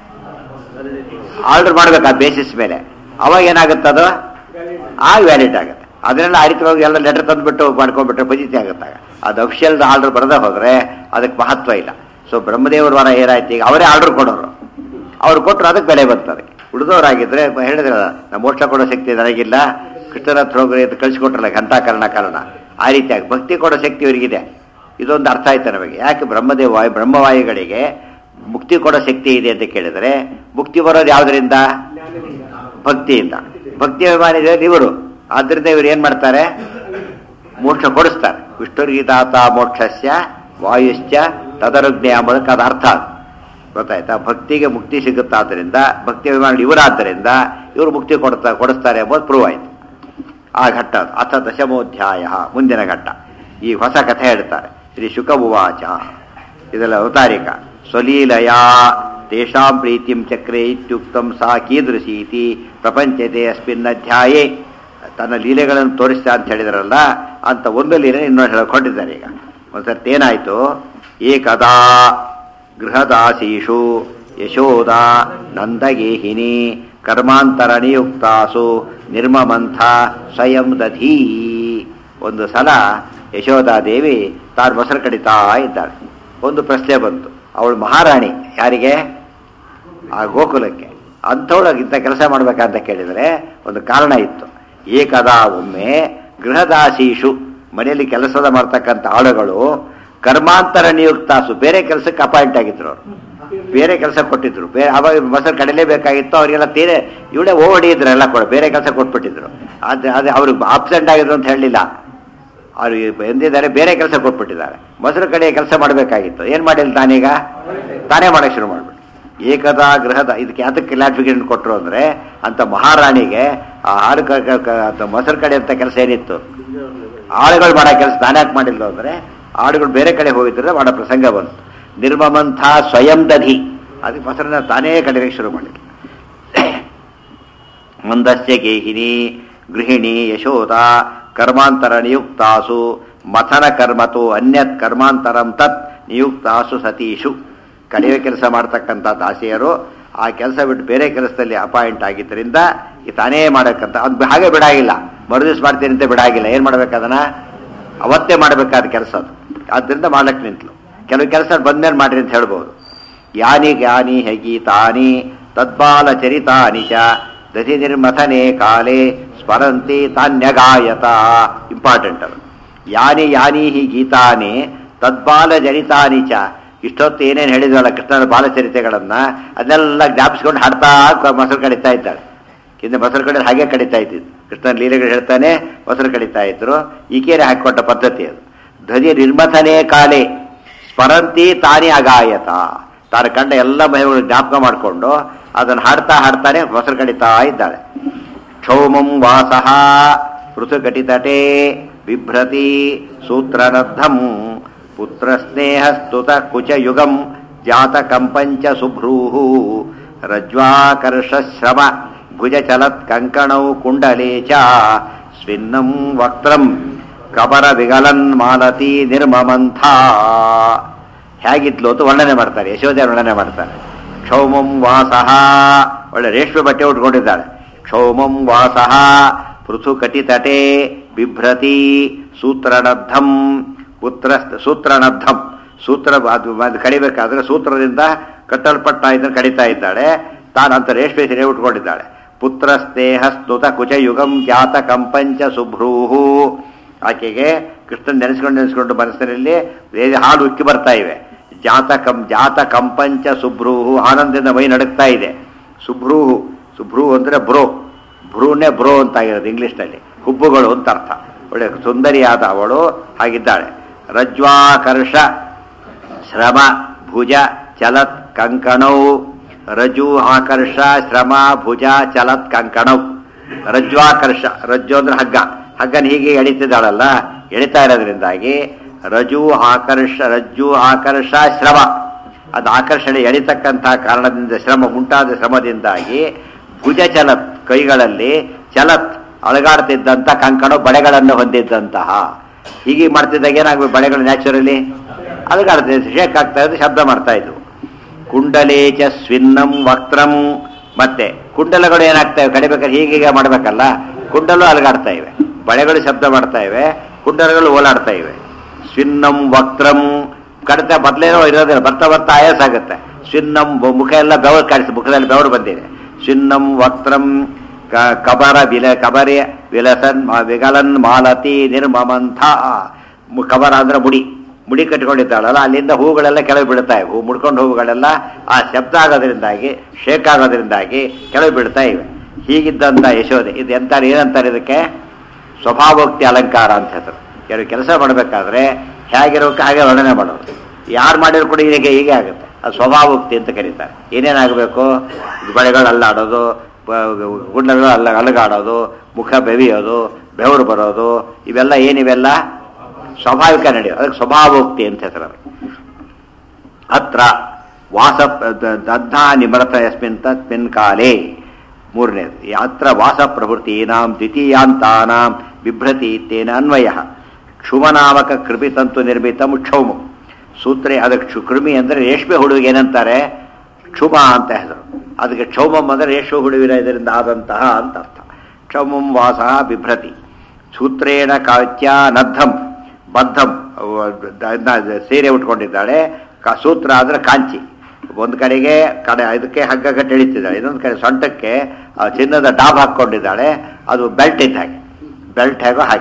ಆರ್ಡರ್ ಮಾಡ್ಬೇಕು ಆ ಬೇಸಿಸ್ ಮೇಲೆ ಅವಾಗ ಏನಾಗುತ್ತೆ ಅದು ಆಗ ವ್ಯಾಲಿಡ್ ಆಗುತ್ತೆ ಅದನ್ನೆಲ್ಲ ಆ ರೀತಿ ಹೋಗಿ ಎಲ್ಲ ಲೆಟರ್ ತಂದ್ಬಿಟ್ಟು ಮಾಡ್ಕೊಂಡ್ಬಿಟ್ರೆ ಫಜಿತಿ ಆಗುತ್ತೆ ಅದು ಅಫಿಷಿಯಲ್ ಆರ್ಡರ್ ಬರದೇ ಹೋದ್ರೆ ಅದಕ್ಕೆ ಮಹತ್ವ ಇಲ್ಲ ಸೊ ಬ್ರಹ್ಮದೇವರ ವರ ಏನಾಯ್ತು ಈಗ ಅವರೇ ಆರ್ಡರ್ ಕೊಡೋರು ಅವ್ರು ಕೊಟ್ಟರು ಅದಕ್ಕೆ ಬೆಲೆ ಬಂತು ಅದಕ್ಕೆ ಉಳಿದವರಾಗಿದ್ರೆ ಹೇಳಿದ್ರಲ್ಲ ನಮ್ಮ ಮೋಕ್ಷ ಕೊಡೋ ಶಕ್ತಿ ನನಗಿಲ್ಲ ಕೃಷ್ಣನ ಹತ್ರ ಹೋಗ್ರಿ ಅಂತ ಕಳಿಸ್ಕೊಟ್ರಲ್ಲ ಘಂಟಾಕರಣ ಕಾರಣ ಆ ರೀತಿಯಾಗಿ ಭಕ್ತಿ ಕೊಡೋ ಶಕ್ತಿ ಇವರಿಗಿದೆ ಇದೊಂದು ಅರ್ಥ ಆಯ್ತು ನಮಗೆ ಯಾಕೆ ಬ್ರಹ್ಮದೇವ ವಾಯು ಬ್ರಹ್ಮವಾಯುಗಳಿಗೆ ಮುಕ್ತಿ ಕೊಡೋ ಶಕ್ತಿ ಇದೆ ಅಂತ ಕೇಳಿದ್ರೆ ಮುಕ್ತಿ ಬರೋದು ಯಾವುದರಿಂದ ಭಕ್ತಿಯಿಂದ ಭಕ್ತಿ ಅಭಿಮಾನಿಗಳು ಇವರು ಆದ್ರಿಂದ ಇವರು ಏನ್ ಮಾಡ್ತಾರೆ ಮೋಕ್ಷ ಕೊಡಿಸ್ತಾರೆ ವಿಷ್ಣುರ್ಗೀತಾತ ಮೋಕ್ಷಸ್ಯ ವಾಯುಶ್ಚ ತದರುಜ್ಞೆ ಎಂಬುದಕ್ಕೆ ಅದು ಅರ್ಥ ಅದು ಗೊತ್ತಾಯ್ತಾ ಭಕ್ತಿಗೆ ಮುಕ್ತಿ ಸಿಗುತ್ತಾದ್ದರಿಂದ ಭಕ್ತಿ ಅಭಿಮಾನಿ ಇವರಾದ್ದರಿಂದ ಇವರು ಮುಕ್ತಿ ಕೊಡ್ತಾ ಕೊಡಿಸ್ತಾರೆ ಎಂಬುದು ಪ್ರೂವ್ ಆಯ್ತು ಆ ಘಟ್ಟ ಅದು. ಅಥ ದಶಮೋಧ್ಯಾಯ ಮುಂದಿನ ಘಟ್ಟ ಈ ಹೊಸ ಕಥೆ ಹೇಳ್ತಾರೆ ಶ್ರೀ ಶುಕ ಉವಾಚ ಇದೆಲ್ಲ ಅವತಾರಿಕ ಸ್ವಲೀಲಯ ತೇಷಾಂ ಪ್ರೀತಿಂ ಚಕ್ರೆ ಇತ್ಯುಕ್ತಂ ಸಾ ಕೀದೃಶೀತಿ ಪ್ರಪಂಚತೆ ಅಸ್ಮಿನ್ ಅಧ್ಯಾಯೇ ತನ್ನ ಲೀಲೆಗಳನ್ನು ತೋರಿಸ್ತಾ ಅಂತ ಹೇಳಿದ್ರಲ್ಲ ಅಂತ ಒಂದು ಲೀಲೆ ಇನ್ನೊಂದು ಹೇಳ್ಕೊಂಡಿದ್ದಾರೆ ಈಗ ಒಂದ್ಸರ್ತಿ ಏನಾಯ್ತು ಏಕದಾ ಗೃಹದಾಸೀಷು ಯಶೋದ ನಂದಗೇಹಿನಿ ಕರ್ಮಾಂತರ ನಿಯುಕ್ತಾಸು ನಿರ್ಮಮಂಥ ಸ್ವಯಂ ದಧೀ ಒಂದು ಸಲ ಯಶೋದಾದೇವಿ ತಾನು ಮೊಸರು ಕಡಿತಾ ಇದ್ದಾಳೆ ಒಂದು ಪ್ರಶ್ನೆ ಬಂತು ಅವಳು ಮಹಾರಾಣಿ ಯಾರಿಗೆ ಆ ಗೋಕುಲಕ್ಕೆ ಅಂಥವಳಾಗಿ ಇಂಥ ಕೆಲಸ ಮಾಡ್ಬೇಕಂತ ಕೇಳಿದರೆ ಒಂದು ಕಾರಣ ಇತ್ತು ಏಕದಾ ಒಮ್ಮೆ ಗೃಹದಾಸೀಷು ಮನೆಯಲ್ಲಿ ಕೆಲಸದ ಮಾಡ್ತಕ್ಕಂಥ ಆಳುಗಳು ಕರ್ಮಾಂತರ ನಿಯುಕ್ತಾಸು ಬೇರೆ ಕೆಲಸಕ್ಕೆ ಅಪಾಯಿಂಟ್ ಆಗಿದ್ರು ಅವರು ಬೇರೆ ಕೆಲಸ ಕೊಟ್ಟಿದ್ರು ಬೇರೆ ಅವಾಗ ಮೊಸರು ಕಡಲೇಬೇಕಾಗಿತ್ತು ಅವರಿಗೆಲ್ಲ ತೀರೆ ಇವಳೇ ಓಡಿದ್ರು ಎಲ್ಲ ಕೊಡ ಬೇರೆ ಕೆಲಸ ಕೊಟ್ಬಿಟ್ಟಿದ್ರು ಅದು ಅದು ಅವ್ರಿಗೆ ಆಬ್ಸೆಂಟ್ ಆಗಿದ್ರು ಅಂತ ಹೇಳಲಿಲ್ಲ ಅವ್ರು ಎಂದಿದ್ದಾರೆ ಬೇರೆ ಕೆಲಸ ಕೊಟ್ಬಿಟ್ಟಿದ್ದಾರೆ ಮೊಸರು ಕಡೆ ಕೆಲಸ ಮಾಡಬೇಕಾಗಿತ್ತು ಏನು ಮಾಡಿಲ್ಲ ತಾನೀಗ ತಾನೇ ಮಾಡಕ್ಕೆ ಶುರು ಮಾಡ್ಬಿಟ್ಟು ಏಕದಾ ಗೃಹದ ಇದಕ್ಕೆ ಯಾತಕ್ಕೆ ಕ್ಲಾರಿಫಿಕೇಶನ್ ಕೊಟ್ಟರು ಅಂದರೆ ಅಂತ ಮಹಾರಾಣಿಗೆ ಆ ಹಾಡು ಕ- ಕ- ಕ- ಅಂತ ಮೊಸರು ಕಡೆ ಅಂತ ಕೆಲಸ ಏನಿತ್ತು ಆಳುಗಳು ಮಾಡೋ ಕೆಲಸ ತಾನೇ ಯಾಕೆ ಮಾಡಿಲ್ಲ ಅಂದರೆ ಆಳುಗಳು ಬೇರೆ ಕಡೆ ಹೋಗಿದ್ರೆ ಮಾಡೋ ಪ್ರಸಂಗ ಬಂತು ನಿರ್ಮಮಂಥ ಸ್ವಯಂ ದಧಿ ಅದಕ್ಕೆ ಮೊಸರನ್ನ ತಾನೇ ಕಡೆಗೆ ಶುರು ಮಾಡಿದ್ರು ಮಂದಸ್ಯ ಗೇಹಿನಿ ಗೃಹಿಣಿ ಯಶೋದ ಕರ್ಮಾಂತರ ನಿಯುಕ್ತಾಸು ಮಥನ ಕರ್ಮತು ಅನ್ಯತ್ ಕರ್ಮಾಂತರಂ ತತ್ ನಿಯುಕ್ತಾಸು ಸತೀಶು ಕಡಿಮೆ ಕೆಲಸ ಮಾಡ್ತಕ್ಕಂಥ ದಾಸಿಯರು ಆ ಕೆಲಸ ಬಿಟ್ಟು ಬೇರೆ ಕೆಲಸದಲ್ಲಿ ಅಪಾಯಿಂಟ್ ಆಗಿದ್ದರಿಂದ ಈ ತಾನೇ ಮಾಡಕ್ಕಂತ ಅದು ಹಾಗೆ ಬಿಡಾಗಿಲ್ಲ ಮರುದಿವ್ಸ ಮಾಡ್ತೀನಿ ಅಂತ ಬಿಡಾಗಿಲ್ಲ ಏನು ಮಾಡ್ಬೇಕದನ್ನ ಅವತ್ತೇ ಮಾಡಬೇಕಾದ ಕೆಲಸ ಅದು ಆದ್ದರಿಂದ ಮಾಡಕ್ಕೆ ನಿಂತಲು ಕೆಲವು ಕೆಲಸ ಬಂದ್ಮೇಲೆ ಮಾಡ್ರಿ ಅಂತ ಹೇಳ್ಬೋದು ಯಾನಿ ಜ್ಞಾನಿ ಗೀತಾನಿ ತದ್ಬಾಲ ಚರಿತಾನಿ ಚ ದಧಿ ನಿರ್ಮಥನೆ ಕಾಲೇ ಸ್ಮರಂತಿ ತಾನ್ಯಗಾಯತ ಇಂಪಾರ್ಟೆಂಟ್ ಅದು ಯಾನಿ ಯಾನಿ ಹಿ ಗೀತಾನಿ ತದ್ಬಾಲ ಜನಿತಾನಿ ಚ ಇಷ್ಟೊತ್ತು ಏನೇನು ಹೇಳಿದ್ವಲ್ಲ ಕೃಷ್ಣನ ಬಾಲಚರಿತೆಗಳನ್ನ ಅದನ್ನೆಲ್ಲ ಜ್ಞಾಪಿಸ್ಕೊಂಡು ಹಾಡ್ತಾ ಕ- ಮೊಸರು ಕಡಿತಾ ಇದ್ದಾಳೆ ಹಿಂದೆ ಮೊಸರು ಕಡೆ ಹಾಗೆ ಕಡಿತಾ ಇದ್ದಿದ್ದು ಕೃಷ್ಣನ ಲೀಲೆಗಳು ಹೇಳ್ತಾನೆ ಮೊಸರು ಕಡಿತಾ ಇದ್ರು ಈಕೆರೆ ಹಾಕಿಕೊಟ್ಟ ಪದ್ಧತಿ ಅದು ಧ್ವನಿ ನಿರ್ಮಥನೆ ಕಾಲೇ ಸ್ಮರಂತಿ ತಾನೇ ಅಗಾಯತ ತಾನು ಕಂಡ ಎಲ್ಲ ಮಹಿಳೆಗಳು ಜ್ಞಾಪಕ ಮಾಡಿಕೊಂಡು ಅದನ್ನು ಹಾಡ್ತಾ ಹಾಡ್ತಾನೆ ಮೊಸರು ಕಡಿತಾ ಇದ್ದಾಳೆ ಕ್ಷೌಮಂ ವಾಸಃ ಪೃಥುಕಟಿತಟೆ ಬಿಭ್ರತಿ ಸೂತ್ರನದ್ಧಂ ಪುತ್ರ ಸ್ನೇಹಸ್ತುತ ಕುಚಯುಗಂ ಜಾತಕಂಪಂಚ ಸುಭ್ರೂಃ ರಜ್ವಾಕರ್ಷ ಶ್ರಮ ಭುಜಚಲತ್ ಕಂಕಣೌ ಕುಂಡಲೇ ಚ ಸ್ವಿನ್ನಂ ವಕ್ತ್ರಂ ಕಬರ ವಿಗಲನ್ ಮಾಲತಿ ನಿರ್ಮಮಂಥ ಹೇಗಿದ್ಲು ಅಂತ ವರ್ಣನೆ ಮಾಡ್ತಾರೆ ಯಶೋಧ ವರ್ಣನೆ ಮಾಡ್ತಾರೆ ಕ್ಷೌಮಂ ವಾಸಃ ಒಳ್ಳೆ ರೇಷ್ಮೆ ಬಟ್ಟೆ ಉಟ್ಕೊಂಡಿದ್ದಾಳೆ ಕ್ಷೌಮಂ ವಾಸಃ ಪೃಥು ಕಟಿತಟೆ ಬಿಭ್ರತಿ ಸೂತ್ರನದ್ಧಂ ಪುತ್ರ ಸೂತ್ರನದ್ಧಂ ಸೂತ್ರ ಅದು ಅದು ಕಡಿಬೇಕಾದ್ರೆ ಸೂತ್ರದಿಂದ ಕಟ್ಟಲ್ಪಟ್ಟ ಇದನ್ನು ಕಡಿತಾ ಇದ್ದಾಳೆ ತಾನಂತ ರೇಷ್ಮೆ ಸೀರೆ ಉಟ್ಕೊಂಡಿದ್ದಾಳೆ ಪುತ್ರ ಸ್ನೇಹ ಸ್ತುತ ಕುಚಯುಗಂ ಜಾತ ಕಂಪಂಚ ಸುಭ್ರೂಹು ಆಕೆಗೆ ಕೃಷ್ಣನ್ ನೆನೆಸ್ಕೊಂಡು ನೆನೆಸ್ಕೊಂಡು ಮನಸ್ಸಿನಲ್ಲಿ ವೇದ ಹಾಲು ಉಕ್ಕಿ ಬರ್ತಾ ಇವೆ ಜಾತ ಕಂ ಜಾತ ಕಂಪಂಚ ಸುಭ್ರೂಹು ಆನಂದದಿಂದ ಮೈ ನಡುಕ್ತಾ ಇದೆ ಸುಭ್ರೂಹು ಸುಭ್ರೂ ಅಂದ್ರೆ ಬ್ರೋ ಭ್ರೂನೇ ಬ್ರೋ ಅಂತ ಆಗಿರೋದು ಇಂಗ್ಲಿಷ್ನಲ್ಲಿ ಹುಬ್ಬುಗಳು ಅಂತ ಅರ್ಥ ಒಳ್ಳೆ ಸುಂದರಿಯಾದ ಅವಳು ಹಾಗಿದ್ದಾಳೆ ರಜ್ವಾಕರ್ಷ ಶ್ರಮ ಭುಜ ಚಲತ್ ಕಂಕಣೌ ರಜು ಆಕರ್ಷ ಶ್ರಮ ಭುಜ ಚಲತ್ ಕಂಕಣೌ ರಜ್ವಾಕರ್ಷ ರಜ್ಜು ಅಂದ್ರೆ ಹಗ್ಗ ಹಗ್ಗನ ಹೀಗೆ ಎಳಿತಿದ್ದಾಳಲ್ಲ ಎಳಿತಾ ಇರೋದ್ರಿಂದಾಗಿ ರಜು ಆಕರ್ಷ ರಜ್ಜು ಆಕರ್ಷ ಶ್ರಮ ಅದು ಆಕರ್ಷಣೆ ಎಳಿತಕ್ಕಂತಹ ಕಾರಣದಿಂದ ಶ್ರಮ ಉಂಟಾದ ಶ್ರಮದಿಂದಾಗಿ ಭುಜ ಚಲತ್ ಕೈಗಳಲ್ಲಿ ಚಲತ್ ಅಳಗಾಡ್ತಿದ್ದಂಥ ಕಂಕಣ ಬಳೆಗಳನ್ನು ಹೊಂದಿದ್ದಂತಹ ಹೀಗೆ ಮಾಡ್ತಿದ್ದಾಗ ಏನಾಗಬೇಕು ಬಳೆಗಳು ನ್ಯಾಚುರಲಿ ಅಲಗಾಡ್ತಿದ್ದೆ ಶೇಕ್ ಆಗ್ತಾ ಇದ್ದು ಶಬ್ದ ಮಾಡ್ತಾ ಇದ್ವು ಕುಂಡಲೇಚ ಸ್ವಿನ್ನಂ ವಕ್ತ್ರಂ ಮತ್ತೆ ಕುಂಡಲಗಳು ಏನಾಗ್ತವೆ ಕಡಿಬೇಕಾದ್ರೆ ಹೀಗೀಗ ಮಾಡಬೇಕಲ್ಲ ಕುಂಡಲು ಅಲಗಾಡ್ತಾ ಇವೆ ಬಳೆಗಳು ಶಬ್ದ ಮಾಡ್ತಾ ಇವೆ ಕುಂಡಲಗಳು ಓಲಾಡ್ತಾ ಇವೆ ಸ್ವಿನ್ನಂ ವಕ್ತ್ರಂ ಕಡಿತ ಬದಲೇನೋ ಇರೋದಿಲ್ಲ ಬರ್ತಾ ಬರ್ತಾ ಆಯಾಸ ಆಗುತ್ತೆ ಸ್ವಿನ್ನಂ ಬ- ಮುಖ ಎಲ್ಲ ಬೆವರು ಕಾಣಿಸಿ ಮುಖದಲ್ಲಿ ಬೆವರು ಬಂದಿದೆ ಸ್ವಿನ್ನಂ ವಕ್ತ್ರಂ ಕ- ಕಬರ ವಿಲ ಕಬರೆ ವಿಲಸನ್ ಮ- ವಿಗಲನ್ ಮಾಲತಿ ನಿರ್ಮಮಂಥ ಮು- ಕಬರ ಅಂದ್ರೆ ಮುಡಿ ಮುಡಿ ಕಟ್ಕೊಂಡಿದ್ದಾಳಲ್ಲ ಅಲ್ಲಿಂದ ಹೂಗಳೆಲ್ಲ ಕೆಳಗೆ ಬೀಳ್ತಾ ಇವೆ ಹೂ ಮುಡ್ಕೊಂಡು ಹೂಗಳೆಲ್ಲ ಆ ಶಬ್ದ ಆಗೋದ್ರಿಂದಾಗಿ ಶೇಕ್ ಆಗೋದ್ರಿಂದಾಗಿ ಕೆಳಗೆ ಬೀಳ್ತಾ ಇವೆ ಹೀಗಿದ್ದಂಥ ಯಶೋದೆ ಇದು ಎಂತಾರೆ ಏನಂತಾರೆ ಇದಕ್ಕೆ ಸ್ವಭಾವೋಕ್ತಿ ಅಲಂಕಾರ ಅಂತ ಹೆಸರು ಕೆಲವು ಕೆಲಸ ಮಾಡಬೇಕಾದ್ರೆ ಹೇಗಿರೋಕೆ ಹಾಗೆ ವರ್ಣನೆ ಮಾಡೋದು ಯಾರು ಮಾಡಿದ್ರು ಕೂಡ ಹೀಗೆ ಹೀಗೆ ಆಗುತ್ತೆ ಅದು ಸ್ವಭಾವೋಕ್ತಿ ಅಂತ ಕರೀತಾರೆ ಏನೇನಾಗಬೇಕು ಬಳೆಗಳು ಅಲ್ಲಾಡೋದು ಗುಂಡಗಳು ಅಲ್ಲ ಅಲಗಾಡೋದು ಮುಖ ಬೆವಿಯೋದು ಬೆವರು ಬರೋದು ಇವೆಲ್ಲ ಏನಿವೆಲ್ಲ ಸ್ವಾಭಾವಿಕ ನಡೆಯೋದು ಅದಕ್ಕೆ ಸ್ವಭಾವೋಕ್ತಿ ಅಂತ ಹೆಸರು ಅದಕ್ಕೆ. ಅತ್ರ ವಾಸ ದದ್ಧಾ ನಿಮೃತ ಯಸ್ಮಿನ್ ತಸ್ಮಿನ್ ಕಾಲೇ ಮೂರನೇದು ಅತ್ರ ವಾಸ ಪ್ರವೃತ್ತೀನಾಂ ದ್ವಿತೀಯಾಂತಾನಾಂ ಬಿಭ್ರತಿ ಇತ್ತೇನ ಅನ್ವಯ ಕ್ಷುಮನಾಮಕ ಕೃಪಿತಂತು ನಿರ್ಮಿತ ಕ್ಷೌಮ ಸೂತ್ರೆ ಅದಕ್ಕೆ ಕ್ಷು ಕೃಮಿ ಅಂದರೆ ರೇಷ್ಮೆ ಹುಡುಗಿಗೆ ಏನಂತಾರೆ ಕ್ಷುಮ ಅಂತ ಹೆಸರು ಅದಕ್ಕೆ ಕ್ಷೌಮಂ ಅಂದರೆ ರೇಷ್ಮೆ ಹುಡುವಿನ ಇದರಿಂದ ಆದಂತಹ ಅಂತ ಅರ್ಥ ಕ್ಷೌಮಂ ವಾಸ ಬಿಭ್ರತಿ ಸೂತ್ರೇಣ ಕಾಚ್ಯ ನದ್ಧಂ ಬದ್ಧಂ ಅವ- ದ- ದ- ಸೀರೆ ಉಟ್ಕೊಂಡಿದ್ದಾಳೆ ಕ- ಸೂತ್ರ ಅಂದ್ರೆ ಕಾಂಚಿ ಒಂದು ಕಡೆಗೆ ಕಡೆ ಇದಕ್ಕೆ ಹಗ್ಗ ಕಟ್ಟಿ ಎಳಿತಿದ್ದಾಳೆ ಇನ್ನೊಂದು ಕಡೆ ಸೊಂಟಕ್ಕೆ ಆ ಚಿನ್ನದ ಡಾಬ್ ಹಾಕ್ಕೊಂಡಿದ್ದಾಳೆ ಅದು ಬೆಲ್ಟ್ ಇದ್ದ ಹಾಗೆ ಬೆಲ್ಟ್ ಹೇಗೋ ಹಾಗೆ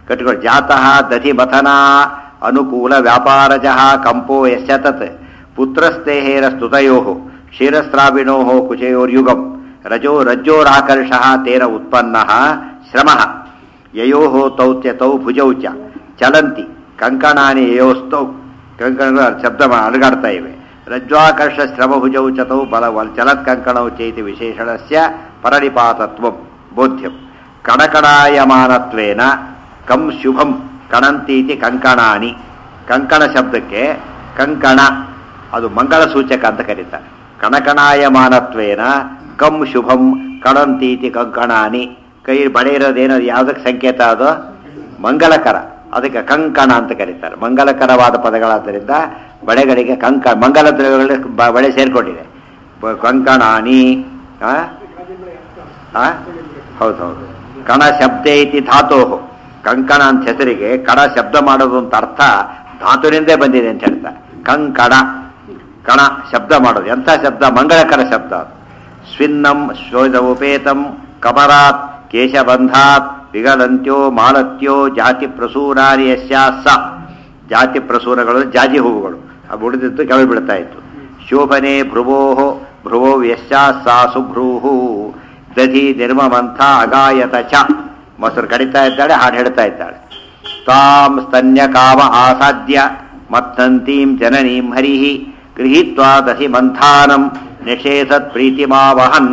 ಕಟ್ಟಿಕೊಂಡು ಜಾತಃ ದಧಿ ಮಥನ ಅನುಕೂಲ ವ್ಯಾಪಾರಜ ಕಂಪೋ ಯಸ್ಯ ತತ್ ಪುತ್ರಸ್ತೇಹೇರ ಸ್ತುತಯೋ ಕ್ಷೀರಸ್ರಾವಿಣೋ ಕುಚಯೋರ್ಯುಗಂ ರಜೋ ರಜ್ಜೋರಾಕರ್ಷ ತೇನ ಉತ್ಪನ್ನ ಶ್ರಮ ಯಯೋ ತೌ ತ್ಯತೌ ಭುಜೌ ಚ ಚಲಂತಿ ಕಂಕಣಾನಿ ಯಯೋಸ್ತೌ ಕಂಕಣಗಳು ಶಬ್ದ ಮಾ- ಅಲುಗಾಡ್ತಾ ಇವೆ ರಜ್ವಾಕರ್ಷ ಶ್ರಮಭುಜೌ ಚತೌ ಬಲ ಚಲತ್ ಕಂಕಣೌ ಚೈತಿ ವಿಶೇಷಣಸ್ಯ ಪರಣಿಪಾತತ್ವ ಬೋಧ್ಯಂ ಕಣಕಣಾಯಮಾನತ್ವೇನ ಕಂ ಶುಭಂ ಕಣಂತೀತಿ ಕಂಕಣಾನಿ ಕಂಕಣ ಶಬ್ದಕ್ಕೆ ಕಂಕಣ ಅದು ಮಂಗಳ ಸೂಚಕ ಅಂತ ಕರೀತಾರೆ ಕಣಕಣಾಯಮಾನತ್ವೇನ ಕಂ ಶುಭಂ ಕಣಂತೀತಿ ಕಂಕಣಾನಿ ಕೈ ಬಡೆ ಇರೋದೇನೋ ಯಾವುದಕ್ಕೆ ಸಂಕೇತ ಅದು ಮಂಗಲಕರ ಅದಕ್ಕೆ ಕಂಕಣ ಅಂತ ಕರೀತಾರೆ ಮಂಗಲಕರವಾದ ಪದಗಳಾದ್ದರಿಂದ ಬಳೆಗಳಿಗೆ ಕಂಕ ಮಂಗಲ ದ್ರವ್ಯಗಳಲ್ಲಿ ಬ- ಬಳೆ ಸೇರ್ಕೊಂಡಿದೆ ಬ- ಕಂಕಣಾನಿ ಆ? ಆ? ಹೌದೌದು ಕಣ ಶಬ್ದ ಐತಿ ಧಾತೋ ಕಂಕಣ ಅಂತ ಹೆಸರಿಗೆ ಕಣ ಶಬ್ದ ಮಾಡೋದು ಅಂತ ಅರ್ಥ ಧಾತುವಿನಿಂದೇ ಬಂದಿದೆ ಅಂತ ಹೇಳ್ತಾರೆ ಕಂಕಣ ಕಣ ಶಬ್ದ ಮಾಡೋದು ಎಂಥ ಶಬ್ದ ಮಂಗಳಕರ ಶಬ್ದ ಅದು ಸ್ವಿನ್ನಂ ಶೋಧ ಉಪೇತಂ ಕಮರಾತ್ ಕೇಶಬಂಧಾತ್ ವಿಗಲಂತ್ಯೋ ಮಾಲತ್ಯೋ ಜಾತಿ ಪ್ರಸೂರಾರಿ ಯಸ್ಯಾ ಸ ಜಾತಿ ಪ್ರಸೂರಗಳು ಜಾಜಿ ಹೂವುಗಳು ಆ ಉಳಿದಿದ್ದು ಕೆಳಗೆ ಬೀಳ್ತಾ ಇತ್ತು ಶೋಭನೆ ಭ್ರುವೋ ಭ್ರುವೋ ಯಶ್ಯಾ ಸಾ ಸುಭ್ರೂಹು ದಧಿ ನಿರ್ಮಮಂಥ ಅಗಾಯತ ಚ ಮೊಸರು ಕಡಿತಾ ಇದ್ದಾಳೆ ಹಾಡು ಹೇಳ್ತಾ ಇದ್ದಾಳೆ ತಾಂ ಸ್ತನ್ಯ ಕಾಮ ಆಸಾದ್ಯ ಮತ್ತಂತೀಂ ಜನನೀಂ ಹರಿಹಿ ಗೃಹೀತ್ವಾ ದಧಿ ಮಂಥಾನಂ ನಿಷೇಧತ್ ಪ್ರೀತಿಮಾವಹನ್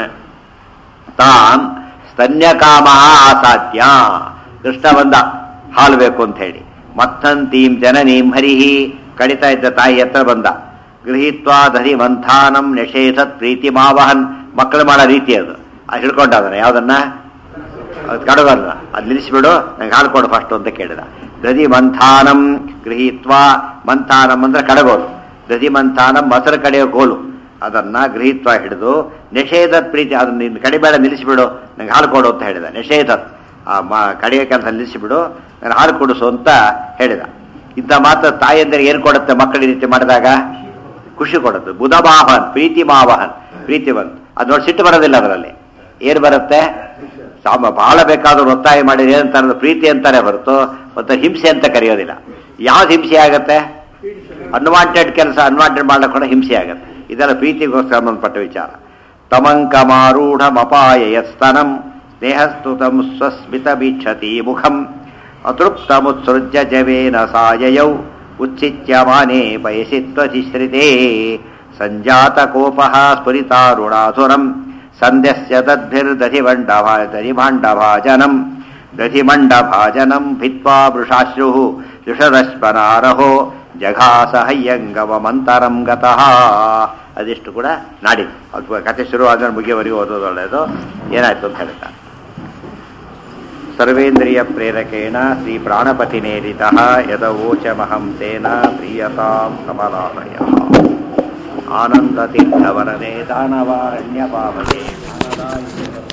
ತಾನ್ ಸ್ತನ್ಯಕಾಮ ಆಸಾಧ್ಯ ಕೃಷ್ಣ ಬಂದ ಹಾಲು ಬೇಕು ಅಂತ ಹೇಳಿ ಮತ್ತಂತೀಂ ಜನನೀಂ ಹರಿಹಿ ಕಡಿತಾ ಇದ್ದ ತಾಯಿ ಹತ್ರ ಬಂದ ಗೃಹೀತ್ವಾ ದಧಿ ಮಂಥಾನಂ ನಿಷೇಧತ್ ಪ್ರೀತಿ ಮಾವಹನ್ ಮಕ್ಕಳು ಮಾಡೋ ರೀತಿ ಅದು ಅದು ಹಿಡ್ಕೊಂಡ ಅದನ್ನ ಯಾವ್ದನ್ನ ಅದು ಕಡಗಲ್ಲ ಅದು ನಿಲ್ಲಿಸ್ಬಿಡು ನಂಗೆ ಹಾಲು ಕೊಡು ಫಸ್ಟ್ ಅಂತ ಕೇಳಿದ ದಧಿ ಮಂಥಾನಂ ಗೃಹೀತ್ವಾ ಮಂಥಾನಂ ಅಂದ್ರೆ ಕಡಗೋಲು ದಧಿ ಮಂಥಾನಂ ಮೊಸರು ಕಡೆಯೋ ಗೋಲು ಅದನ್ನ ಗೃಹೀತ್ವ ಹಿಡಿದು ನಿಷೇಧತ್ ಪ್ರೀತಿ ಅದನ್ನ ನಿನ್ನ ಕಡಿಬೇಡ ನಿಲ್ಲಿಸಿಬಿಡು ನಂಗೆ ಹಾಲು ಕೊಡು ಅಂತ ಹೇಳಿದ ನಿಷೇಧತ್ ಆ ಮ ಕಡೆಯ ಕೆಲಸ ನಿಲ್ಲಿಸಿಬಿಡು ನಾನು ಹಾಲು ಕೊಡಿಸು ಅಂತ ಹೇಳಿದ ಇಂಥ ಮಾತ್ರ ತಾಯಿಯಂದರೆ ಏನು ಕೊಡುತ್ತೆ ಮಕ್ಕಳು ಈ ರೀತಿ ಮಾಡಿದಾಗ ಖುಷಿ ಕೊಡುತ್ತೆ ಬುಧಮಾವಹನ್ ಪ್ರೀತಿ ಮಾವಹನ್ ಪ್ರೀತಿ ಬಂತು ಅದು ನೋಡಿ ಸಿಟ್ಟು ಬರೋದಿಲ್ಲ ಅದರಲ್ಲಿ ಏನು ಬರುತ್ತೆ ಸಾಮ ಬಹಳ ಬೇಕಾದವ್ರು ಒತ್ತಾಯ ಮಾಡಿ ಏನಂತಾರೆ ಪ್ರೀತಿ ಅಂತಾನೆ ಹೊರತು ಮತ್ತು ಹಿಂಸೆ ಅಂತ ಕರೆಯೋದಿಲ್ಲ ಯಾವ್ದು ಹಿಂಸೆ ಆಗತ್ತೆ ಅನ್ವಾಂಟೆಡ್ ಕೆಲಸ ಅನ್ವಾಂಟೆಡ್ ಮಾಡ್ಲಿಕ್ಕೆ ಕೂಡ ಹಿಂಸೆ ಆಗತ್ತೆ ಇದೆಲ್ಲ ಪ್ರೀತಿಗೋಸ್ಕರ ಸಂಬಂಧಪಟ್ಟ ವಿಚಾರ ತಮಂಕಮಾರೂಢಮಪಾಯ ಯಸ್ತನಂ ಸ್ನೇಹಸ್ತುತಂ ಸ್ವಸ್ಮಿತ ಬೀಕ್ಷತಿ ಮುಖಂ ಅತೃಪ್ತಮುತ್ಸೃಜ್ಯ ಜವೇನ ಸಾಯಯೌ ಉಚ್ಚಿತ್ಯಮಾನೆ ಬಯಸಿ ತ್ವತಿಶ್ರಿತೆ ಸಂಜಾತ ಕೋಪಃ ಸ್ಫುರಿತಾರುಣಾಸುರಂ ಸಂಧ್ಯಸ್ಯ ತದ್ಭಿರ್ದಧಿಮಂಡಭಾ ದಧಿಮಾಂಡಭಾಜನಂ ದಧಿಮಂಡಭಾಜನಂ ಭಿತ್ವಾ ವೃಷಾಶ್ರುಃ ಯುಷದಶ್ವನಾರಹೋ ಜಘಾಸ ಹಯ್ಯಂಗವಮಂತರಂ ಗತಃ ಅದಿಷ್ಟು ಕೂಡ ನಾಡಿ ಅದು ಕಥೆ ಶುರು ಆದ್ರೆ ಮುಗಿಯವರೆಗೂ ಓದೋದು ಒಳ್ಳೆಯದು ಏನಾಯ್ತು ಅಂತ ಹೇಳ್ತಾರೆ ಸರ್ವೇಂದ್ರಿಯ ಪ್ರೇರಕೇಣ ಶ್ರೀ ಪ್ರಾಣಪತಿನೇರಿತ ಯದವೋಚಮಹಂ ತೇನ ಪ್ರೀಯತಾಂ ಕಮಲಾಲಯ ಆನಂದತೀರ್ಥವರದೆ ದಾನವಾರಣ್ಯ ಪಾವನೆ